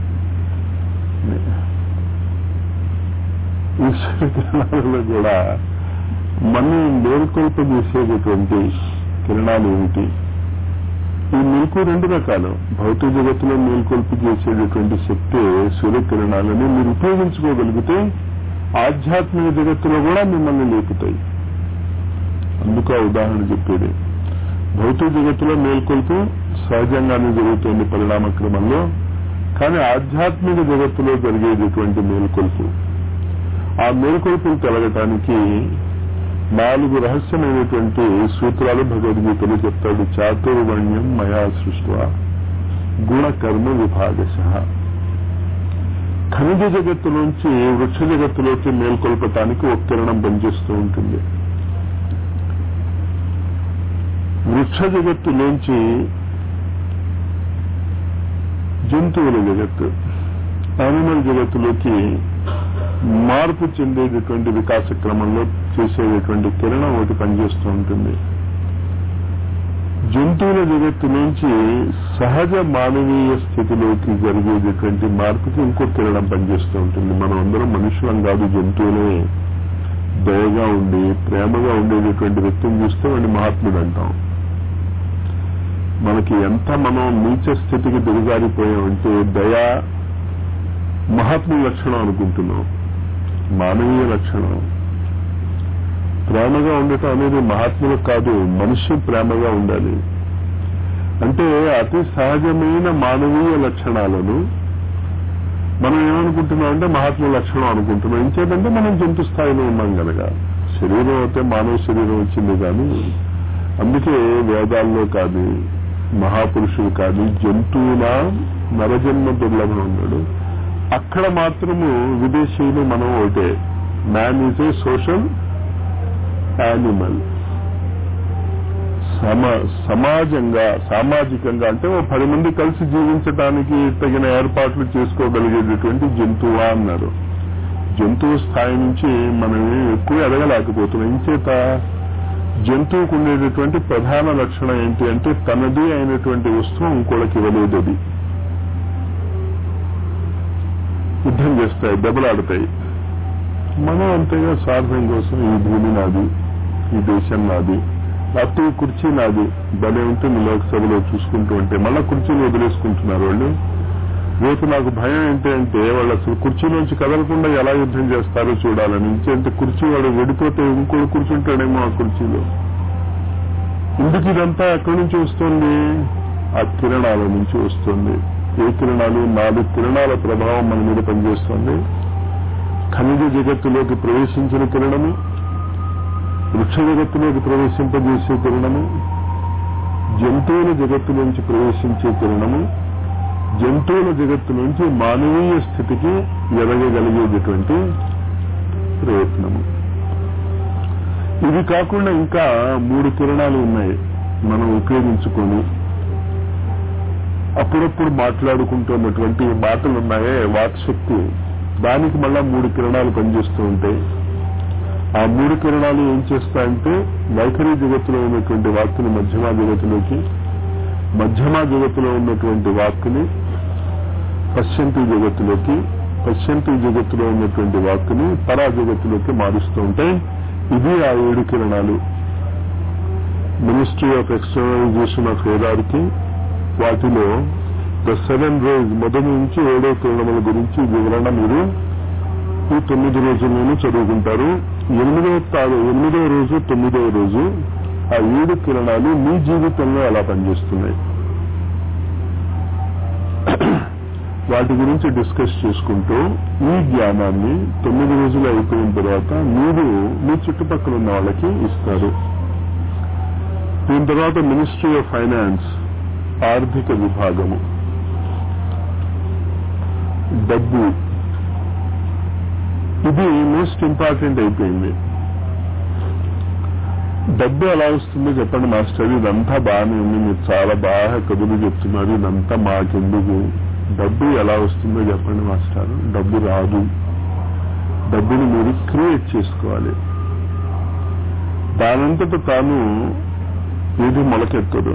ఈ కిరణాలలో కూడా మనం మేల్కొల్ప చేసేటటువంటి కిరణాలు ఏమిటి ఈ మెలకు రెండు రకాలు భౌతిక జగత్తులో మేల్కొల్పి చేసేటటువంటి శక్తి సూర్యకిరణాలని మీరు ఉపయోగించుకోగలిగితే ఆధ్యాత్మిక జగత్తులో కూడా మిమ్మల్ని లేపుతాయి అందుకు ఆ ఉదాహరణ చెప్పేది భౌతిక జగత్తులో మేల్కొల్పు సహజంగానే జరుగుతుంది పరిణామ క్రమంలో కానీ ఆధ్యాత్మిక జగత్తులో జరిగేటటువంటి మేల్కొల్పు ఆ మేల్కొల్పులు తొలగటానికి నాలుగు రహస్యమైనటువంటి సూత్రాలు భగవద్గీతలో చెప్తాడు చాతుర్వర్ణ్యం మయా సృష్ట గుణకర్మ విభాగశ ఖనిజ జగత్తులోంచి వృక్ష జగత్తులోకి మేల్కొల్పటానికి ఒక కిరణం పనిచేస్తూ ఉంటుంది వృక్ష జగత్తులోంచి జంతువుల జగత్తు యానిమల్ జగత్తులోకి మార్పు చెందేటటువంటి వికాస క్రమంలో చేసేటటువంటి కిరణం ఒకటి పనిచేస్తూ ఉంటుంది జంతువుల జగత్తు నుంచి సహజ మానవీయ స్థితిలోకి జరిగేటటువంటి మార్పుకి ఇంకో కిరణం పనిచేస్తూ ఉంటుంది మనం అందరం మనుషులం కాదు జంతువులే దయగా ఉండి ప్రేమగా ఉండేటటువంటి వ్యక్తిని చూస్తే వాడిని మహాత్ముడు అంటాం మనకి ఎంత మనం నీచ స్థితికి దిగజారిపోయామంటే దయ మహాత్ముల లక్షణం అనుకుంటున్నాం మానవీయ లక్షణం ప్రేమగా ఉండటం అనేది మహాత్ములకు కాదు మనిషి ప్రేమగా ఉండాలి అంటే అతి సహజమైన మానవీయ లక్షణాలను మనం ఏమనుకుంటున్నాం అంటే మహాత్మ లక్షణం అనుకుంటున్నాం ఇంకేదంటే మనం జంతు స్థాయిలో ఉన్నాం కనుక శరీరం అయితే మానవ శరీరం వచ్చింది కానీ అందుకే వేదాల్లో కానీ మహాపురుషులు కానీ జంతువుల నరజన్మ దుర్లభం ఉన్నాడు అక్కడ మాత్రము విదేశీయులు మనం ఒకటే man is a social animal సమ సమాజంగా సామాజికంగా అంటే ఓ పది మంది కలిసి జీవించడానికి తగిన ఏర్పాట్లు చేసుకోగలిగేటటువంటి జంతువా అన్నారు జంతువు స్థాయి నుంచి మనం ఎక్కువ ఎదగలేకపోతున్నాం ఇంచేత జంతువుకు ఉండేటటువంటి ప్రధాన లక్షణం ఏంటి అంటే తనది అయినటువంటి వస్తువు ఇంకోళ్ళకి ఇవ్వలేదు అది యుద్ధం చేస్తాయి దెబ్బలాడతాయి మనం అంతేగా స్వార్థం కోసం ఈ భూమి నాది ఈ దేశం నాది లేకపోతే ఈ కుర్చీ నాది భలే ఉంటుంది లోక్సభలో చూసుకుంటూ ఉంటే మళ్ళా కుర్చీలు వదిలేసుకుంటున్నారు వాళ్ళు రేపు నాకు భయం ఏంటి అంటే వాళ్ళు అసలు కుర్చీలోంచి కదలకుండా ఎలా యుద్ధం చేస్తారో చూడాలని ఇంకేంటే కుర్చీ వాడు విడిపోతే ఇంకోటి కూర్చుంటాడేమో ఆ కుర్చీలో ఇందుకు ఇదంతా ఎక్కడి నుంచి వస్తుంది ఆ కిరణాల నుంచి వస్తుంది ఏ కిరణాలు నాలుగు కిరణాల ప్రభావం మన మీద పనిచేస్తుంది ఖనిజ జగత్తులోకి ప్రవేశించిన కిరణము వృక్ష జగత్తులోకి ప్రవేశింపజేసే కిరణము జంతువుల జగత్తు నుంచి ప్రవేశించే కిరణము జంతువుల జగత్తు నుంచి మానవీయ స్థితికి ఎదగగలిగేటటువంటి ప్రయత్నము ఇవి కాకుండా ఇంకా మూడు కిరణాలు ఉన్నాయి మనం ఉపయోగించుకొని అప్పుడప్పుడు మాట్లాడుకుంటున్నటువంటి మాటలు ఉన్నాయే వాక్శక్తి దానికి మళ్ళా మూడు కిరణాలు పనిచేస్తూ ఉంటాయి ఆ మూడు కిరణాలు ఏం చేస్తాయంటే వైఖరి జగత్తులో ఉన్నటువంటి వాక్కుని మధ్యమా జగత్తులోకి మధ్యమా జగత్తులో ఉన్నటువంటి వాక్కుని పశ్చంతి జగత్తులోకి పశ్చంతి జగత్తులో ఉన్నటువంటి వాక్కుని పరా జగత్తులోకి మారుస్తూ ఉంటాయి ఇది ఆ ఏడు కిరణాలు ministry of externalization of hierarchy వాటిలో ద సెవెన్ రేజ్ మొదటి నుంచి ఏడో కిరణముల గురించి వివరణ మీరు ఈ తొమ్మిది రోజుల్లోనూ చదువుకుంటారు ఎనిమిదవ తాను ఎనిమిదవ రోజు తొమ్మిదవ రోజు ఆ ఏడు కిరణాలు మీ జీవితంలో ఎలా పనిచేస్తున్నాయి వాటి గురించి డిస్కస్ చేసుకుంటూ ఈ జ్ఞానాన్ని తొమ్మిది రోజులు అయిపోయిన తర్వాత మీరు మీ చుట్టుపక్కల ఉన్న వాళ్ళకి ఇస్తారు దీని తర్వాత మినిస్ట్రీ ఆఫ్ ఫైనాన్స్ ఆర్థిక విభాగము డబ్బు ఇది మోస్ట్ ఇంపార్టెంట్ అయిపోయింది డబ్బు ఎలా వస్తుందో చెప్పండి మాస్టర్ ఇదంతా బాగానే ఉంది మీరు చాలా బాగా కబుర్లు చెప్తున్నారు ఇదంతా మాకెందుకు డబ్బు ఎలా వస్తుందో చెప్పండి మాస్టర్ డబ్బు రాదు డబ్బుని మీరు క్రియేట్ చేసుకోవాలి దానంతట తాను ఏది మొలకెత్తదు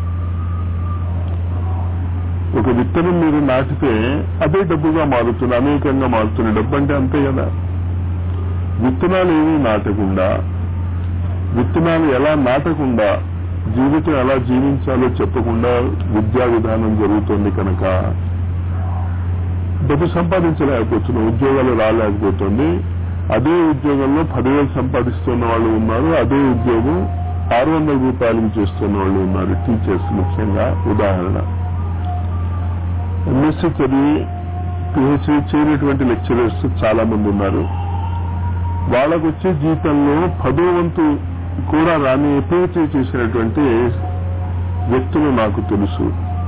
ఒక విత్తనం మీరు నాటితే అదే డబ్బుగా మారుతుంది అనేకంగా మారుతుంది డబ్బు అంటే అంతే కదా విత్తనాలు ఏమీ నాటకుండా విత్తనాలు ఎలా నాటకుండా జీవితం ఎలా జీవించాలో చెప్పకుండా విద్యా విధానం జరుగుతుంది కనుక డబ్బు సంపాదించలేకపోతున్నాం ఉద్యోగాలు రాలేకపోతుంది అదే ఉద్యోగంలో పదివేలు సంపాదిస్తున్న వాళ్ళు ఉన్నారు అదే ఉద్యోగం ఆరు వందల రూపాయలకు చేస్తున్న వాళ్ళు ఉన్నారు టీచర్స్ ముఖ్యంగా ఉదాహరణ ఎంఎస్సీ చదివి పిహెచ్డీ చేయనటువంటి లెక్చరర్స్ చాలా మంది ఉన్నారు వాళ్ళకు వచ్చే జీతంలో పదో వంతు కూడా రాని పిహెచ్డీ చేసినటువంటి వ్యక్తులు నాకు తెలుసు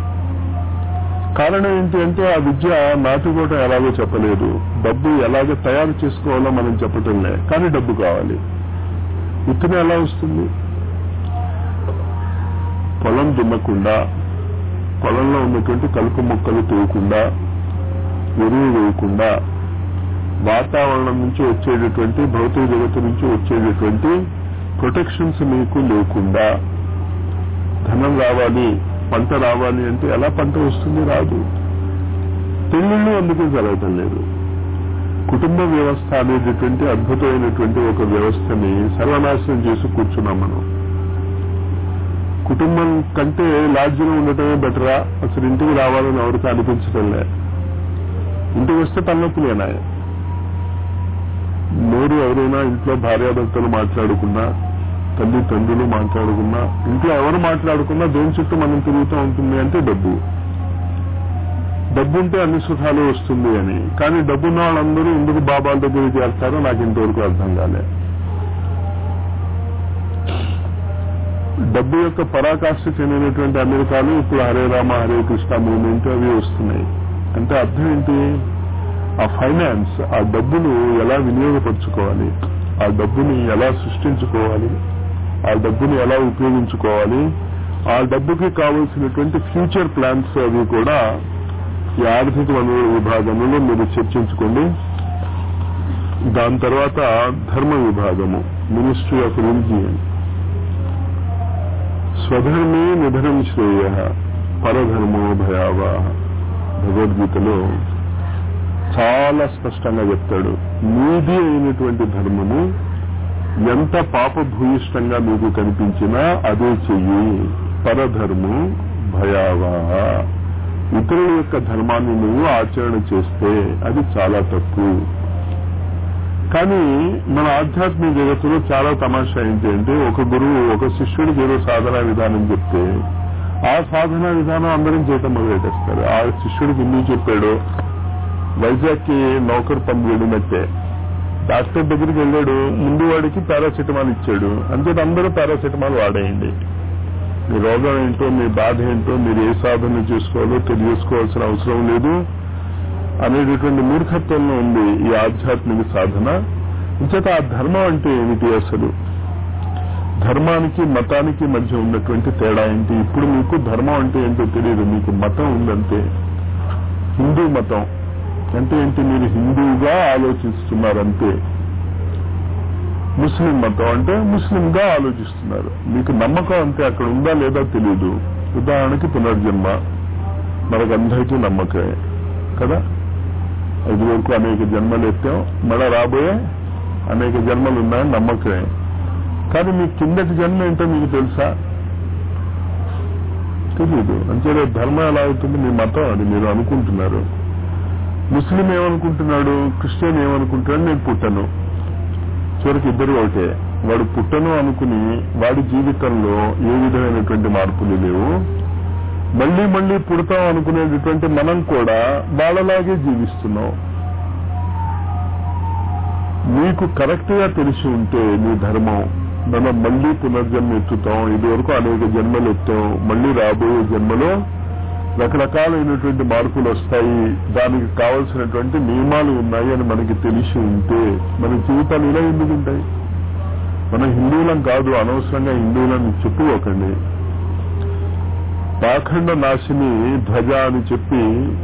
కారణం ఏంటి అంటే ఆ విద్య నాటుకోవటం ఎలాగో చెప్పలేదు డబ్బు ఎలాగ తయారు చేసుకోవాలో మనం చెప్పటంలే కానీ డబ్బు కావాలి విత్తనం ఎలా వస్తుంది పొలం దున్నకుండా పొలంలో ఉన్నటువంటి కలుపు మొక్కలు తేయకుండా ఎరువు వేయకుండా వాతావరణం నుంచి వచ్చేటటువంటి భౌతిక జగత్తు నుంచి వచ్చేటటువంటి ప్రొటెక్షన్స్ మీకు లేకుండా ధనం రావాలి పంట రావాలి అంటే ఎలా పంట వస్తుంది రాదు పెళ్లిళ్ళు అందుకే జరగటం లేదు కుటుంబ వ్యవస్థ అనేటటువంటి అద్భుతమైనటువంటి ఒక వ్యవస్థని సర్వనాశనం చేసి కూర్చున్నాం మనం కుటుంబం కంటే లాడ్జ్లో ఉండటమే బెటరా అసలు ఇంటికి రావాలని ఎవరికి అనిపించడంలే ఇంటికి వస్తే తలనొప్పులేనా నోరు ఎవరైనా ఇంట్లో భార్యాభర్తలు మాట్లాడుకున్నా తల్లి తండ్రులు మాట్లాడుకున్నా ఇంట్లో ఎవరు మాట్లాడుకున్నా దేని చుట్టూ మనం తిరుగుతూ ఉంటుంది అంటే డబ్బు డబ్బు ఉంటే అన్ని సుఖాలు వస్తుంది అని కానీ డబ్బున్న వాళ్ళందరూ ఎందుకు బాబాల దగ్గరికి చేస్తారో నాకు ఇంతవరకు అర్థం కాలే డబ్బు యొక్క పరాకాష్ఠ చెందినటువంటి అమెరికాలు ఇప్పుడు హరే రామ హరే కృష్ణ మూవ్మెంట్ అవి వస్తున్నాయి అంటే అర్థం ఏంటి ఆ ఫైనాన్స్ ఆ డబ్బును ఎలా వినియోగపరుచుకోవాలి ఆ డబ్బుని ఎలా సృష్టించుకోవాలి ఆ డబ్బుని ఎలా ఉపయోగించుకోవాలి ఆ డబ్బుకి కావలసినటువంటి ఫ్యూచర్ ప్లాన్స్ అవి కూడా ఈ ఆర్థిక వనరుల విభాగంలో మీరు చర్చించుకోండి దాని తర్వాత ధర్మ విభాగము మినిస్ట్రీ ఆఫ్ రిలిజియన్ స్వధర్మే నిధనం శ్రేయ పరధర్మో భయావా భగవద్గీతలో చాలా స్పష్టంగా చెప్తాడు మీది అయినటువంటి ధర్మము ఎంత పాపభూయిష్టంగా మీకు కనిపించినా అదే చెయ్యి పరధర్మం భయావహ ఇతరుల యొక్క ధర్మాన్ని నువ్వు ఆచరణ చేస్తే అది చాలా తక్కువ కానీ మన ఆధ్యాత్మిక జగత్తులో చాలా తమాషా ఏంటి అంటే ఒక గురువు ఒక శిష్యుడికి ఏదో సాధనా విధానం చెప్తే ఆ సాధనా విధానం అందరం చేయటం మొదలెట్టేస్తారు ఆ శిష్యుడికి ఎందుకు చెప్పాడు వైజాగ్ కి నౌకర్ పని వెళ్ళినట్టే డాక్టర్ దగ్గరికి వెళ్ళాడు ముందు వాడికి పారాసిటమాల్ ఇచ్చాడు అంచేత అందరూ పారాసిటమాల్ వాడేయండి మీ రోగం ఏంటో మీ బాధ ఏంటో మీరు ఏ సాధన చేసుకోవాలో తెలియసుకోవాల్సిన అవసరం లేదు అనేటటువంటి మూర్ఖత్వంలో ఉంది ఈ ఆధ్యాత్మిక సాధన ఇంచేత ఆ ధర్మం అంటే ఏమిటి అసలు ధర్మానికి మతానికి మధ్య ఉన్నటువంటి తేడా ఏంటి ఇప్పుడు మీకు ధర్మం అంటే ఏంటో తెలియదు మీకు మతం ఉందంటే హిందూ మతం అంటే ఏంటి మీరు హిందువుగా ఆలోచిస్తున్నారంతే ముస్లిం మతం అంటే ముస్లింగా ఆలోచిస్తున్నారు మీకు నమ్మకం అంతే అక్కడ ఉందా లేదా తెలియదు ఉదాహరణకి పునర్జన్మ మనకందరికీ నమ్మకమే కదా ఇది వరకు అనేక జన్మలు ఎత్తాం మళ్ళా రాబోయే అనేక జన్మలు ఉన్నాయని నమ్మకమే కానీ మీ కిందటి జన్మ ఏంటో మీకు తెలుసా తెలియదు అంతే ధర్మం ఎలా అవుతుంది మీ మతం అది మీరు అనుకుంటున్నారు ముస్లిం ఏమనుకుంటున్నాడు క్రిస్టియన్ ఏమనుకుంటున్నాడు నేను పుట్టను చివరికి ఇద్దరు ఒకటే వాడు పుట్టను అనుకుని వాడి జీవితంలో ఏ విధమైనటువంటి మార్పులు లేవు మళ్లీ మళ్లీ పుడతాం అనుకునేటటువంటి మనం కూడా వాళ్ళలాగే జీవిస్తున్నాం మీకు కరెక్ట్ గా తెలిసి ఉంటే మీ ధర్మం మనం మళ్లీ పునర్జన్మ ఎత్తుతాం ఇదివరకు అనేక జన్మలు ఎత్తాం మళ్లీ రాబోయే జన్మలో రకరకాలైనటువంటి మార్పులు వస్తాయి దానికి కావలసినటువంటి నియమాలు ఉన్నాయి అని మనకి తెలిసి ఉంటే మన జీవితాలు ఇలా ఎందుకు ఉంటాయి మనం హిందువులం కాదు అనవసరంగా హిందువులని చెప్పుకోకండి పాఖండ నాశిని ధ్వజ అని చెప్పి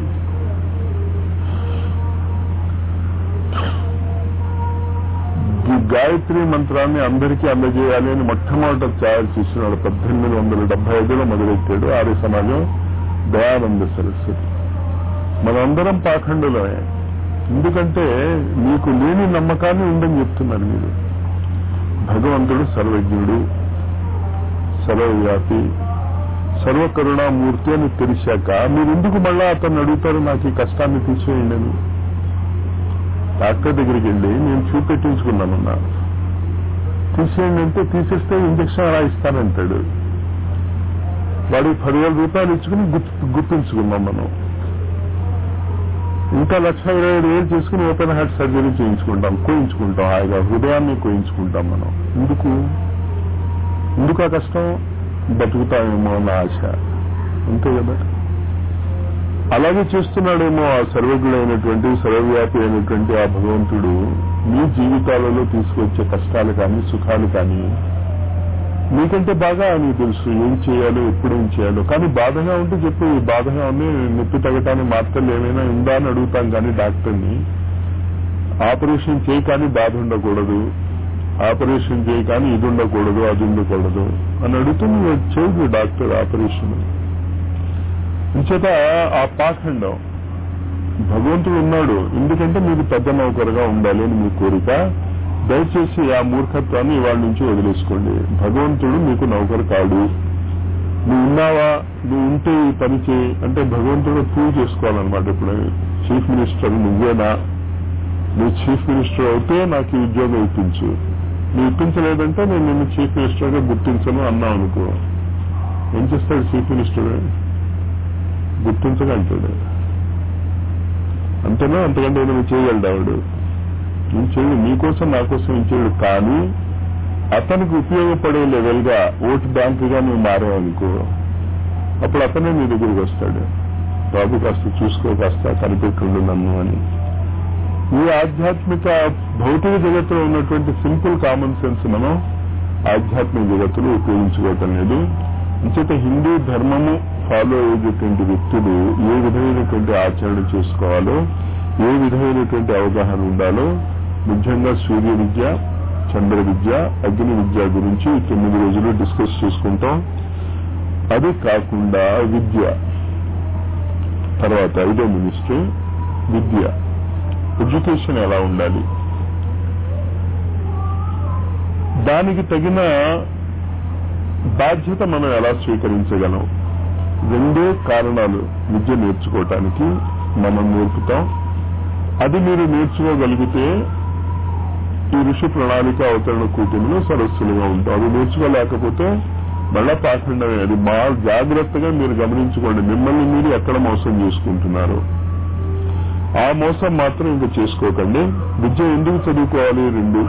ఈ గాయత్రి మంత్రాన్ని అందరికీ అందజేయాలి అని మొట్టమొదట తయారు చేసినాడు పద్దెనిమిది వందల డెబ్బై ఐదులో మొదలెట్టాడు ఆర్య సమాజం దయానంద సరస్వతి మనందరం పాఖండులమే ఎందుకంటే మీకు లేని నమ్మకాన్ని ఉందని చెప్తున్నారు మీరు భగవంతుడు సర్వజ్ఞుడు సర్వవ్యాపి సర్వకరుణామూర్తి అని తెలిసాక మీరు ఎందుకు మళ్ళా అతన్ని అడుగుతారు నాకు ఈ కష్టాన్ని తీసేయండి అని డాక్టర్ దగ్గరికి వెళ్ళి నేను చూపెట్టించుకున్నానన్నా తీసేయండి అంటే తీసేస్తే ఇంజక్షన్ అలా ఇస్తానంటాడు వాడికి పదివేల రూపాయలు ఇచ్చుకుని గుర్తుంచుకున్నాం మనం ఇంకా లక్ష ఇరవై ఐదు వేలు చేసుకుని ఓపెన్ హార్ట్ సర్జరీ చేయించుకుంటాం కోయించుకుంటాం హాయిగా హృదయాన్ని కోయించుకుంటాం మనం ఎందుకు ఎందుకు ఆ కష్టం బతుకుతామేమో అన్న ఆశ అంతే కదా అలాగే చేస్తున్నాడేమో ఆ సర్వజ్ఞుడైనటువంటి సర్వవ్యాపి అయినటువంటి ఆ భగవంతుడు మీ జీవితాలలో తీసుకొచ్చే కష్టాలు కానీ సుఖాలు కానీ మీకంటే బాగా ఆయనకు తెలుసు ఏం చేయాలో ఎప్పుడు ఏం చేయాలో కానీ బాధగా ఉంటే చెప్పు ఈ బాధగా ఉంది నొప్పి తగ్గటానికి మాత్రలు ఏమైనా ఉందా అని అడుగుతాం కానీ డాక్టర్ని ఆపరేషన్ చేయి కానీ బాధ ఉండకూడదు ఆపరేషన్ చేయి కానీ ఇది ఉండకూడదు అది ఉండకూడదు అని అడుగుతూ నువ్వు చేయదు డాక్టర్ ఆపరేషన్ ఇంచేత ఆ పాఖండం భగవంతుడు ఉన్నాడు ఎందుకంటే మీరు పెద్ద నౌకరుగా ఉండాలి అని మీ కోరిక దయచేసి ఆ మూర్ఖత్వాన్ని ఇవాళ నుంచి వదిలేసుకోండి భగవంతుడు మీకు నౌకరు కాడు నువ్వు ఉన్నావా నువ్వు ఉంటే ఈ పని చేయి అంటే భగవంతుడు ప్రూవ్ చేసుకోవాలన్నమాట ఇప్పుడు చీఫ్ మినిస్టర్ నువ్వేనా నువ్వు చీఫ్ మినిస్టర్ అవుతే నాకు ఈ ఉద్యోగం ఇప్పించు నువ్వు ఇప్పించలేదంటే నేను నిన్ను చీఫ్ మినిస్టర్ గా గుర్తించను అన్నావు అనుకో ఏం చేస్తాడు చీఫ్ మినిస్టర్ గుర్తించగా అంటాడు అంతేనా అంతకంటే ఏదైనా చేయగలడు ఆవిడు నేను చేయడు మీకోసం నా కోసం ఏం చేయడు కానీ అతనికి ఉపయోగపడే లెవెల్ గా ఓటు బ్యాంకుగా నువ్వు మారావనుకో అప్పుడు అతనే నీ దగ్గరికి వస్తాడు బాబు కాస్త చూసుకో కాస్త కనిపెట్టుండు నన్ను అని ఈ ఆధ్యాత్మిక భౌతిక జగత్తులో ఉన్నటువంటి సింపుల్ కామన్ సెన్స్ మనం ఆధ్యాత్మిక జగత్తులో ఉపయోగించుకోవటం లేదు అంచేత హిందూ ధర్మము ఫాలో అయ్యేటటువంటి వ్యక్తులు ఏ విధమైనటువంటి ఆచరణ చేసుకోవాలో ఏ విధమైనటువంటి అవగాహన ఉండాలో ముఖ్యంగా సూర్య విద్య చంద్ర విద్య అగ్ని విద్య గురించి ఈ తొమ్మిది రోజులు డిస్కస్ చేసుకుంటాం అది కాకుండా విద్య తర్వాత ఐదో మినిస్టర్ విద్య ఎడ్యుకేషన్ ఎలా ఉండాలి దానికి తగిన బాధ్యత మనం ఎలా స్వీకరించగలం రెండే కారణాలు విద్య నేర్చుకోవటానికి మనం నేర్పుతాం అది మీరు నేర్చుకోగలిగితే ఈ ఋషి ప్రణాళిక అవతరణ కూటమిలో సరస్సులుగా ఉంటాం అది నేర్చుకోలేకపోతే మళ్ళా పాఖండమే అది మా జాగ్రత్తగా మీరు గమనించుకోండి మిమ్మల్ని మీరు ఎక్కడ మోసం చేసుకుంటున్నారు ఆ మోసం మాత్రం ఇంకా చేసుకోకండి విద్య ఎందుకు చదువుకోవాలి రెండు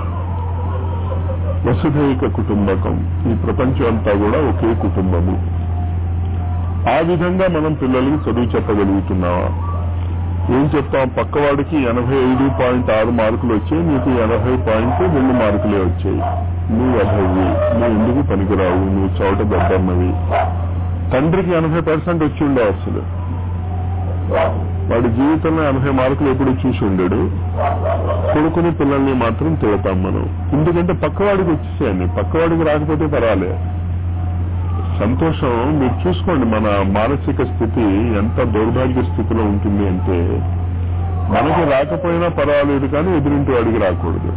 వసుధైక కుటుంబకం ఈ ప్రపంచం అంతా కూడా ఒకే కుటుంబము ఆ విధంగా మనం పిల్లలకి చదువు చెప్పగలుగుతున్నావా ఏం చెప్తాం పక్కవాడికి ఎనభై ఐదు పాయింట్ ఆరు మార్కులు వచ్చాయి నీకు ఎనభై పాయింట్ రెండు మార్కులే వచ్చాయి నువ్వు అభవి నువ్వు ఎందుకు పనికిరావు నువ్వు చోట దద్దన్నవి తండ్రికి ఎనభై పర్సెంట్ వచ్చి ఉండే అసలు వాడి జీవితంలో ఎనభై మార్కులు ఎప్పుడు చూసి ఉండడు కొడుకుని పిల్లల్ని మాత్రం తిడతాం మనం ఎందుకంటే పక్కవాడికి వచ్చేసేయండి పక్కవాడికి రాకపోతే పర్వాలే సంతోషం మీరు చూసుకోండి మన మానసిక స్థితి ఎంత దౌర్భాగ్య స్థితిలో ఉంటుంది అంటే మనకి రాకపోయినా పర్వాలేదు కానీ ఎదురింటి వాడికి రాకూడదు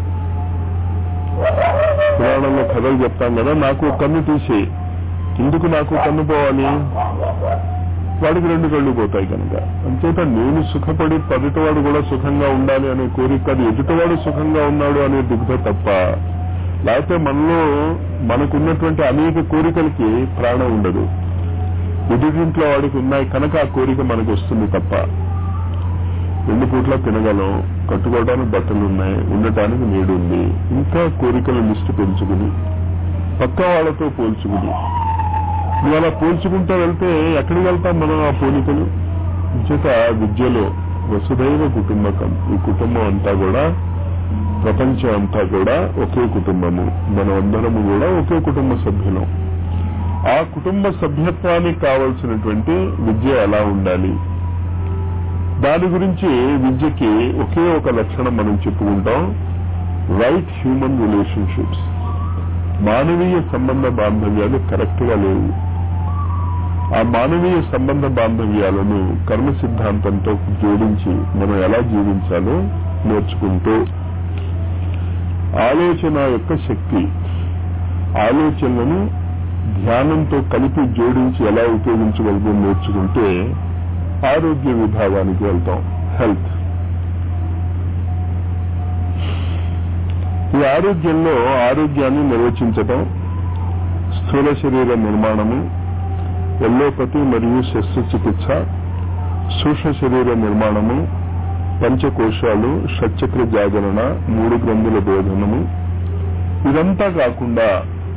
పురాణంలో కథలు చెప్తాం కదా నాకు కన్ను తీసి ఎందుకు నాకు కన్ను పోవాలి వాడికి రెండు కళ్ళు పోతాయి కనుక అంచేత నేను సుఖపడి పదిటివాడు కూడా సుఖంగా ఉండాలి అనే కోరిక అది ఎదుటివాడు సుఖంగా ఉన్నాడు అనే దుగ్ధ తప్ప లేకపోతే మనలో మనకున్నటువంటి అనేక కోరికలకి ప్రాణం ఉండదు ఎదుటింట్లో వాడికి ఉన్నాయి కనుక ఆ కోరిక మనకు వస్తుంది తప్ప రెండు పూట్ల తినగలం కట్టుకోవడానికి బట్టలు ఉన్నాయి ఉండటానికి నీడు ఉంది ఇంకా కోరికల లిస్టు పెంచుకుని పక్క వాళ్ళతో పోల్చుకుని నువ్వు అలా పోల్చుకుంటూ వెళ్తే ఎక్కడికి వెళ్తాం మనం ఆ పోలికలు చేత విద్యలో వసుదైవ కుటుంబకం ఈ కుటుంబం అంతా కూడా ప్రపంచం అంతా కూడా ఒకే కుటుంబము మనం అందరము కూడా ఒకే కుటుంబ సభ్యులం ఆ కుటుంబ సభ్యత్వానికి కావలసినటువంటి విద్య ఎలా ఉండాలి దాని గురించి విద్యకి ఒకే ఒక లక్షణం మనం చెప్పుకుంటాం రైట్ హ్యూమన్ రిలేషన్షిప్స్ మానవీయ సంబంధ బాంధవ్యాలు కరెక్ట్ గా లేవు ఆ మానవీయ సంబంధ బాంధవ్యాలను కర్మ సిద్ధాంతంతో జోడించి మనం ఎలా జీవించాలో నేర్చుకుంటూ ఆలోచన యొక్క శక్తి ఆలోచనలను ధ్యానంతో కలిపి జోడించి ఎలా ఉపయోగించగలదో నేర్చుకుంటే ఆరోగ్య విభాగానికి వెళ్తాం హెల్త్ ఈ ఆరోగ్యంలో ఆరోగ్యాన్ని నిర్వచించటం స్థూల శరీర నిర్మాణము ఎల్లోపతి మరియు శస్త్రచికిత్స సూక్ష్మ శరీర నిర్మాణము పంచకోశాలు షట్చక్ర జాగరణ మూడు గ్రంథుల బోధనము ఇదంతా కాకుండా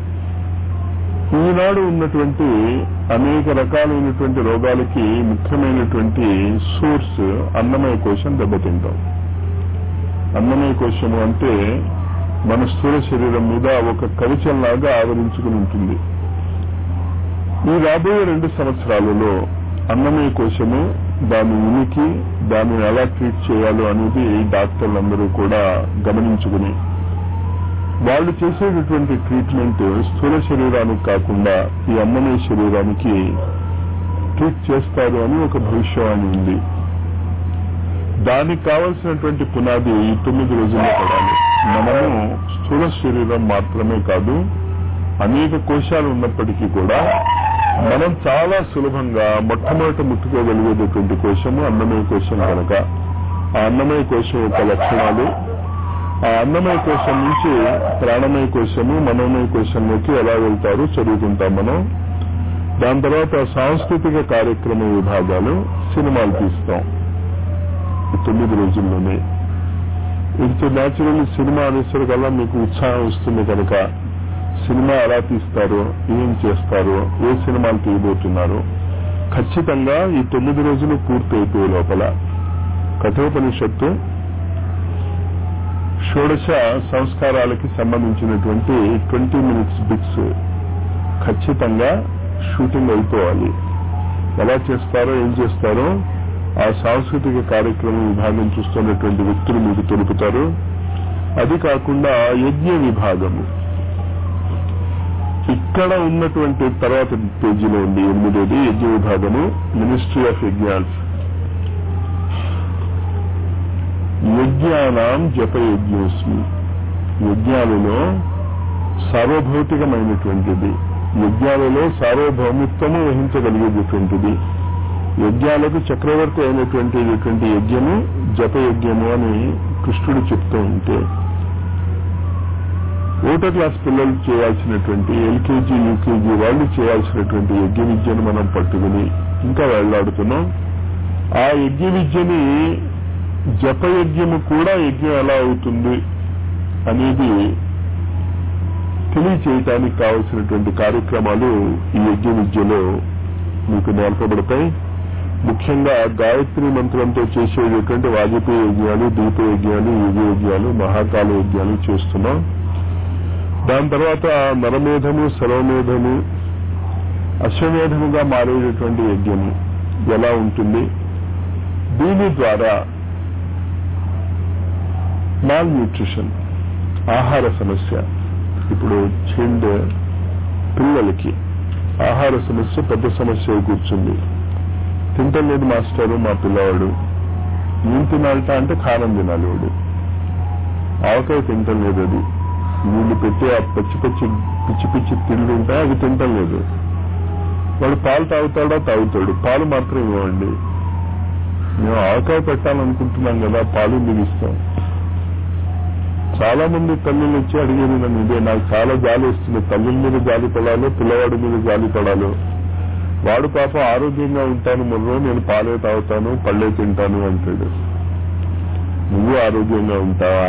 ఈనాడు ఉన్నటువంటి అనేక రకాలైనటువంటి రోగాలకి ముఖ్యమైనటువంటి సోర్స్ అన్నమయ కోశం దెబ్బతింటాం అన్నమయ కోశము అంటే మన స్థూల శరీరం మీద ఒక కవచంలాగా ఆవరించుకుని ఉంటుంది ఈ రాబోయే రెండు సంవత్సరాలలో అన్నమయ కోశము దాని ఉనికి దాన్ని ఎలా ట్రీట్ చేయాలో అనేది డాక్టర్లందరూ కూడా గమనించుకుని వాళ్ళు చేసేటటువంటి ట్రీట్మెంట్ స్థూల శరీరానికి కాకుండా ఈ అన్నమయ శరీరానికి ట్రీట్ చేస్తారు అని ఒక భవిష్యవాణి ఉంది దానికి కావలసినటువంటి పునాది ఈ తొమ్మిది రోజుల్లో పడాలి మనము స్థూల శరీరం మాత్రమే కాదు అనేక కోశాలు ఉన్నప్పటికీ కూడా మనం చాలా సులభంగా మొట్టమొదట ముట్టుకోగలిగేటటువంటి కోశము అన్నమయ కోశం కనుక ఆ అన్నమయ కోశం యొక్క లక్షణాలు ఆ అన్నమయ కోశం నుంచి ప్రాణమయ కోశము మనోమయ కోశంలోకి ఎలా వెళ్తారో చదువుకుంటాం మనం దాని తర్వాత సాంస్కృతిక కార్యక్రమ విభాగాలు సినిమాలు తీస్తాం ఈ తొమ్మిది రోజుల్లోనే ఇది న్యాచురల్ సినిమా అనేసరికల్లా మీకు ఉత్సాహం వస్తుంది కనుక సినిమా ఎలా తీస్తారో ఏం చేస్తారో ఏ సినిమాలు తీయబోతున్నారో ఖచ్చితంగా ఈ తొమ్మిది రోజులు పూర్తయిపోయే లోపల కఠోపనిషత్తు షోడశ సంస్కారాలకి సంబంధించినటువంటి ట్వంటీ మినిట్స్ బిట్స్ ఖచ్చితంగా షూటింగ్ అయిపోవాలి ఎలా చేస్తారో ఏం చేస్తారో ఆ సాంస్కృతిక కార్యక్రమం విభాగం చూస్తున్నటువంటి వ్యక్తులు మీకు తెలుపుతారు అది కాకుండా యజ్ఞ విభాగము ఇక్కడ ఉన్నటువంటి తర్వాత పేజీలో ఉంది ఎనిమిదోది యజ్ఞ విభాగము మినిస్ట్రీ ఆఫ్ యజ్ఞాల్స్ యజ్ఞానాం జప యజ్ఞోస్మి యజ్ఞాలలో సార్వభౌతికమైనటువంటిది యజ్ఞాలలో సార్వభౌమిత్వము వహించగలిగేటటువంటిది యజ్ఞాలకు చక్రవర్తి అయినటువంటి ఇటువంటి యజ్ఞము జప యజ్ఞము అని కృష్ణుడు చెప్తూ ఉంటే ఓటో క్లాస్ పిల్లలు చేయాల్సినటువంటి ఎల్కేజీ యూకేజీ వాళ్ళు చేయాల్సినటువంటి యజ్ఞ విద్యను మనం పట్టుకుని ఇంకా వెళ్లాడుతున్నాం ఆ యజ్ఞ విద్యని జపయజ్ఞము కూడా యజ్ఞం ఎలా అవుతుంది అనేది తెలియచేయటానికి కావలసినటువంటి కార్యక్రమాలు ఈ యజ్ఞ విద్యలో మీకు నేర్పబడతాయి ముఖ్యంగా గాయత్రి మంత్రంతో చేసేటటువంటి వాజపేయ యజ్ఞాలు దీప యజ్ఞాలు యుగ యజ్ఞాలు మహాకాల యజ్ఞాలు చేస్తున్నాం దాని తర్వాత నరమేధము సర్వమేధము అశ్వమేధముగా మారేటటువంటి యజ్ఞము ఎలా ఉంటుంది దీని ద్వారా మాల్ న్యూట్రిషన్ ఆహార సమస్య ఇప్పుడు చైల్డ్ పిల్లలకి ఆహార సమస్య పెద్ద సమస్య కూర్చుంది తింటలేదు మాస్టరు మా పిల్లవాడు ఏం తినాలట అంటే కారం తినాలి వాడు ఆవకాయ తింటలేదు అది వీళ్ళు పెట్టే ఆ పచ్చి పచ్చి పిచ్చి పిచ్చి తిండి ఉంటాయి అవి తింటలేదు వాడు పాలు తాగుతాడా తాగుతాడు పాలు మాత్రం ఇవ్వండి మేము ఆవకాయ పెట్టాలనుకుంటున్నాం కదా పాలు మిగిస్తాం చాలా మంది తల్లులు వచ్చి అడిగేది నన్ను ఇదే నాకు చాలా జాలి వస్తుంది తల్లుల మీద జాలి పడాలో పిల్లవాడి మీద జాలి పడాలో వాడు పాపం ఆరోగ్యంగా ఉంటాను మొన్న నేను పాలే తాగుతాను పళ్ళే తింటాను అంటాడు నువ్వు ఆరోగ్యంగా ఉంటావా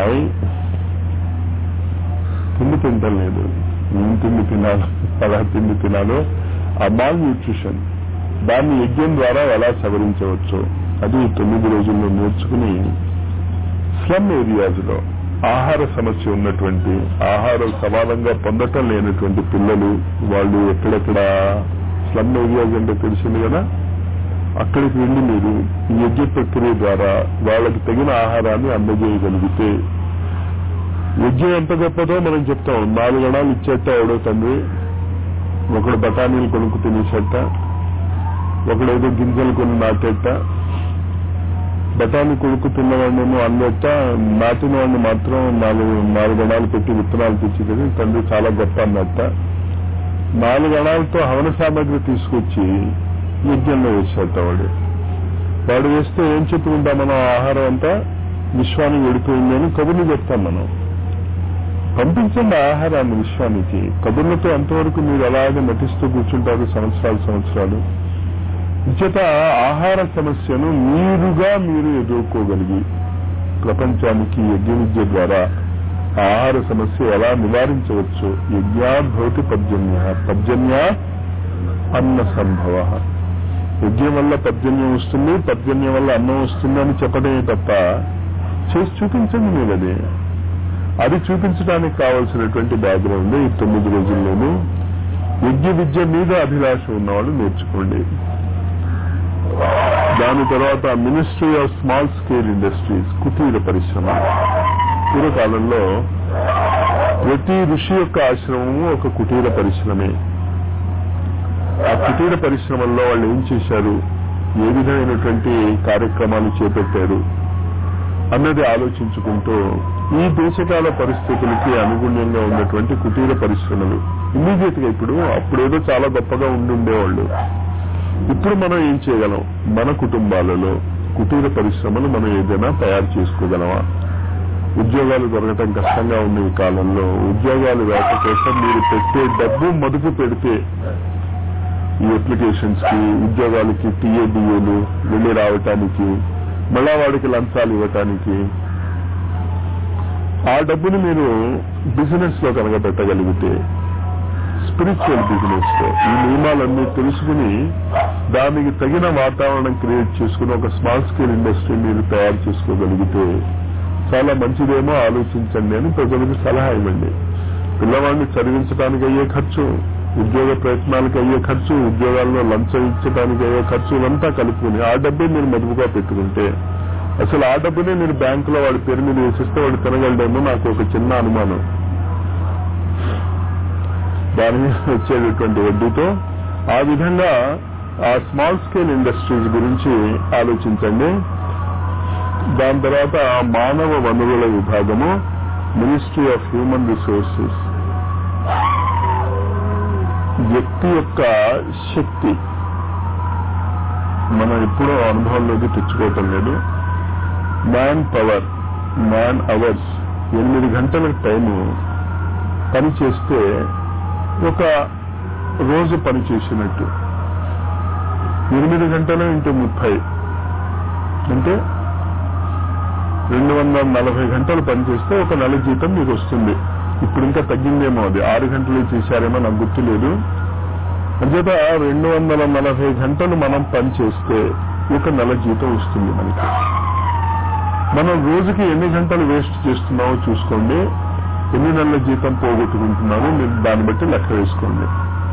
తిండి తింటలేదు ఏం తిండి తినాలో ఎలా తిండి తినాలో ఆ మాల్ న్యూట్రిషన్ దాన్ని యజ్ఞం ద్వారా ఎలా సవరించవచ్చు అది తొమ్మిది రోజుల్లో నేర్చుకుని స్లమ్ ఏరియాస్ లో ఆహార సమస్య ఉన్నటువంటి ఆహారం సమానంగా పొందటం లేనటువంటి పిల్లలు వాళ్ళు ఎక్కడెక్కడ స్లమ్ ఏరియాస్ అంటే తెలిసింది కదా అక్కడికి వెళ్లి మీరు ఈ యజ్ఞ ప్రక్రియ ద్వారా వాళ్ళకి తగిన ఆహారాన్ని అందజేయగలిగితే యజ్ఞం ఎంత గొప్పదో మనం చెప్తాం నాలుగు గణాలు ఇచ్చేట ఎవడో తండ్రి ఒకడు బఠానీలు కొనుక్కు తినేసేట ఒకడేదో గింజలు కొని నాటేట బఠానీ కొడుకు తిన్నవాడినేమో అన్నట్ట నాటిన వాడిని మాత్రం నాలుగు నాలుగు గణాలు పెట్టి విత్తనాలు తెచ్చి తండ్రి చాలా గొప్ప అన్నట్ట నాలుగు గణాలతో హవన సామాగ్రి తీసుకొచ్చి యజ్ఞంలో వేసేట వాడు వాడు వేస్తే ఏం చెప్పుకుంటాం మనం ఆహారం అంతా విశ్వానికి వెళ్ళిపోయింది అని కబుర్లు చెప్తాం మనం పంపించండి ఆహారాన్ని విశ్వానికి కబుర్లతో ఎంతవరకు మీరు అలాగే నటిస్తూ కూర్చుంటారు సంవత్సరాలు సంవత్సరాలు చేత ఆహార సమస్యను మీరుగా మీరు ఎదుర్కోగలిగి ప్రపంచానికి యజ్ఞ విద్య ద్వారా ఆహార సమస్య ఎలా నివారించవచ్చు యజ్ఞాద్భవతి పర్జన్య పర్జన్య అన్న సంభవ యజ్ఞం వల్ల పర్జన్యం వస్తుంది పర్జన్యం వల్ల అన్నం వస్తుంది అని చెప్పడమే తప్ప చేసి చూపించండి మీరు అది అది చూపించడానికి కావలసినటువంటి బ్యాక్గ్రౌండ్ ఈ తొమ్మిది రోజుల్లోనూ యజ్ఞ విద్య మీద అభిలాష ఉన్నవాళ్ళు నేర్చుకోండి దాని తర్వాత ministry of small scale industries కుటీర పరిశ్రమ పూర్వకాలంలో ప్రతి ఋషి యొక్క ఆశ్రమము ఒక కుటీర పరిశ్రమే ఆ కుటీర పరిశ్రమల్లో వాళ్ళు ఏం చేశారు ఏ విధమైనటువంటి కార్యక్రమాలు చేపట్టారు అన్నది ఆలోచించుకుంటూ ఈ దేశకాల పరిస్థితులకి అనుగుణ్యంగా ఉన్నటువంటి కుటీర పరిశ్రమలు ఇమీడియట్ గా ఇప్పుడు అప్పుడేదో చాలా గొప్పగా ఉండుండేవాళ్ళు ఇప్పుడు మనం ఏం చేయగలం మన కుటుంబాలలో కుటీర పరిశ్రమలు మనం ఏదైనా తయారు చేసుకోగలమా ఉద్యోగాలు దొరకటం కష్టంగా ఉన్న ఈ కాలంలో ఉద్యోగాలు వేట కోసం మీరు పెట్టే డబ్బు మదుపు పెడితే ఈ అప్లికేషన్స్ కి ఉద్యోగాలకి టీఏడిఏలు వెళ్లి రావటానికి మళ్ళా వాడికి లంచాలు ఇవ్వటానికి ఆ డబ్బుని మీరు బిజినెస్ లో కనుక పెట్టగలిగితే స్పిరిచువల్ బిజినెస్ లో ఈ నియమాలన్నీ తెలుసుకుని దానికి తగిన వాతావరణం క్రియేట్ చేసుకుని ఒక స్మాల్ స్కేల్ ఇండస్ట్రీ మీరు తయారు చేసుకోగలిగితే చాలా మంచిదేమో ఆలోచించండి అని ప్రజలకు సలహా ఇవ్వండి పిల్లవాడిని చదివించడానికి అయ్యే ఖర్చు ఉద్యోగ ప్రయత్నాలకు అయ్యే ఖర్చు ఉద్యోగాల్లో లంచం ఇచ్చడానికి అయ్యే ఖర్చు ఇవంతా కలుపుకుని ఆ డబ్బే మీరు మదుపుగా పెట్టుకుంటే అసలు ఆ డబ్బునే మీరు బ్యాంకులో వాడి పేరు మీద వేసిస్తే వాడు తినగలడేమో నాకు ఒక చిన్న అనుమానం దాని మీద వచ్చేటటువంటి వడ్డీతో ఆ విధంగా ఆ స్మాల్ స్కేల్ ఇండస్ట్రీస్ గురించి ఆలోచించండి దాని తర్వాత మానవ వనరుల విభాగము మినిస్ట్రీ ఆఫ్ హ్యూమన్ రిసోర్సెస్ వ్యక్తి యొక్క శక్తి మనం ఎప్పుడూ అనుభవంలోకి తెచ్చుకోవటం లేదు మ్యాన్ పవర్ మ్యాన్ అవర్స్ ఎనిమిది గంటల టైము పని చేస్తే ఒక రోజు పని చేసినట్టు ఎనిమిది గంటలు ఇంటూ ముప్పై అంటే రెండు వందల నలభై గంటలు పనిచేస్తే ఒక నెల జీతం మీకు వస్తుంది ఇప్పుడు ఇంకా తగ్గిందేమో అది ఆరు గంటలు చేశారేమో నాకు గుర్తులేదు అంచేత రెండు వందల నలభై గంటలు మనం పనిచేస్తే ఒక నెల జీతం వస్తుంది మనకి మనం రోజుకి ఎన్ని గంటలు వేస్ట్ చేస్తున్నామో చూసుకోండి ఎన్ని నెలల జీతం పోగొట్టుకుంటున్నామో మీరు దాన్ని బట్టి లెక్క వేసుకోండి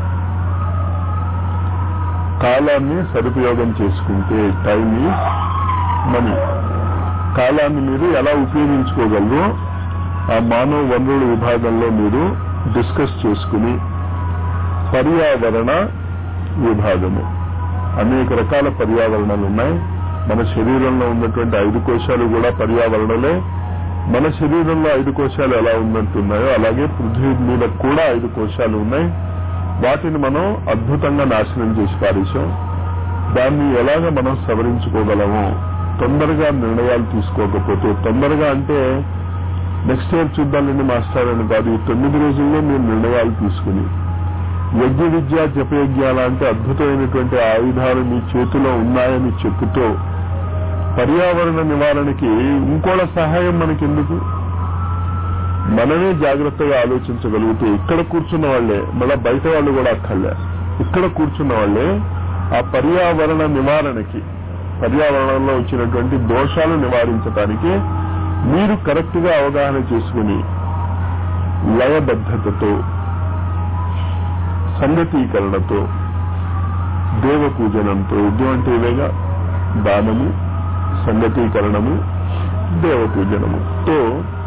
కాలాన్ని సదుపయోగం చేసుకుంటే టైం ఈజ్ మనీ కాలాన్ని మీరు ఎలా ఉపయోగించుకోగలరో ఆ మానవ వనరుల విభాగంలో మీరు డిస్కస్ చేసుకుని పర్యావరణ విభాగము అనేక రకాల పర్యావరణాలు ఉన్నాయి మన శరీరంలో ఉన్నటువంటి ఐదు కోశాలు కూడా పర్యావరణలే మన శరీరంలో ఐదు కోశాలు ఎలా ఉన్నట్టున్నాయో అలాగే పృథ్వీ మీద కూడా ఐదు కోశాలు ఉన్నాయి వాటిని మనం అద్భుతంగా నాశనం చేసి పారేశాం దాన్ని ఎలాగ మనం సవరించుకోగలము తొందరగా నిర్ణయాలు తీసుకోకపోతే తొందరగా అంటే నెక్స్ట్ ఇయర్ చూద్దామండి మాస్టర్ అని కాదు ఈ తొమ్మిది రోజుల్లో మీరు నిర్ణయాలు తీసుకుని యజ్ఞ విద్య జపయజ్ఞాల అంటే అద్భుతమైనటువంటి ఆయుధాలు మీ చేతిలో ఉన్నాయని చెప్పుతూ పర్యావరణ నివారణకి ఇంకోళ్ళ సహాయం మనకెందుకు మనమే జాగ్రత్తగా ఆలోచించగలిగితే ఇక్కడ కూర్చున్న వాళ్లే మళ్ళా బయట వాళ్ళు కూడా అక్కర్లే ఇక్కడ కూర్చున్న వాళ్లే ఆ పర్యావరణ నివారణకి పర్యావరణంలో వచ్చినటువంటి దోషాలు నివారించడానికి మీరు కరెక్ట్ గా అవగాహన చేసుకుని లయబద్ధతతో సంగతీకరణతో దేవ పూజనంతో యజ్ఞం అంటే ఇవేగా దానము సంగతీకరణము దేవ పూజనము తో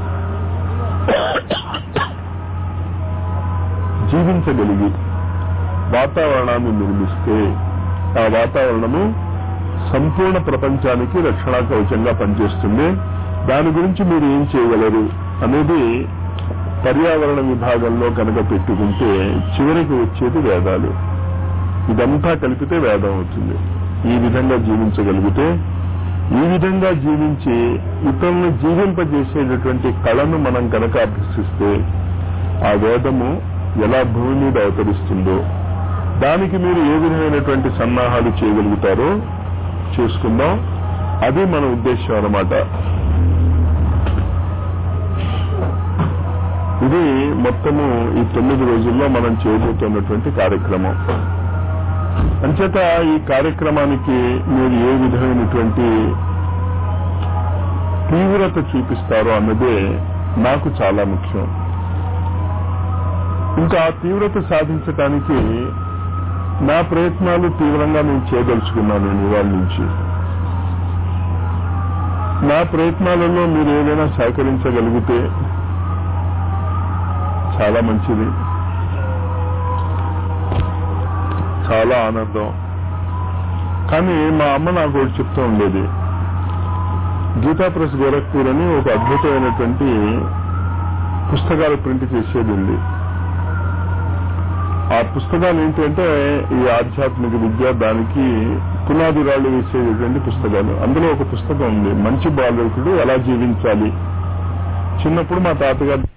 జీవించగలిగి వాతావరణాన్ని నిర్మిస్తే ఆ వాతావరణము సంపూర్ణ ప్రపంచానికి రక్షణా కవచంగా పనిచేస్తుంది దాని గురించి మీరు ఏం చేయగలరు అనేది పర్యావరణ విభాగంలో కనుక పెట్టుకుంటే చివరికి వచ్చేది వేదాలు ఇదంతా కలిపితే వేదం అవుతుంది ఈ విధంగా జీవించగలిగితే ఈ విధంగా జీవించి ఇతరులను జీవింపజేసేటటువంటి కళను మనం కనుక అభ్యసిస్తే ఆ వేదము ఎలా భూమి మీద అవతరిస్తుందో దానికి మీరు ఏ విధమైనటువంటి సన్నాహాలు చేయగలుగుతారో చేసుకుందాం అది మన ఉద్దేశం అన్నమాట ఇది మొత్తము ఈ తొమ్మిది రోజుల్లో మనం చేయబోతున్నటువంటి కార్యక్రమం అంచేత ఈ కార్యక్రమానికి మీరు ఏ విధమైనటువంటి తీవ్రత చూపిస్తారో అన్నదే నాకు చాలా ముఖ్యం ఇంకా ఆ తీవ్రత సాధించటానికి నా ప్రయత్నాలు తీవ్రంగా నేను చేయదలుచుకున్నాను ఇవాళ నుంచి నా ప్రయత్నాలలో మీరు ఏదైనా సహకరించగలిగితే చాలా మంచిది చాలా ఆనందం కానీ మా అమ్మ నాకు ఒకటి చెప్తూ ఉండేది గీతా ప్రెస్ గోరఖ్పూర్ అని ఒక అద్భుతమైనటువంటి పుస్తకాలు ప్రింట్ చేసేది ఉంది ఆ పుస్తకాలు ఏంటంటే ఈ ఆధ్యాత్మిక విద్య దానికి పునాది రాళ్లు వేసేటటువంటి పుస్తకాలు అందులో ఒక పుస్తకం ఉంది మంచి బాలకుడు ఎలా జీవించాలి చిన్నప్పుడు మా తాతగారు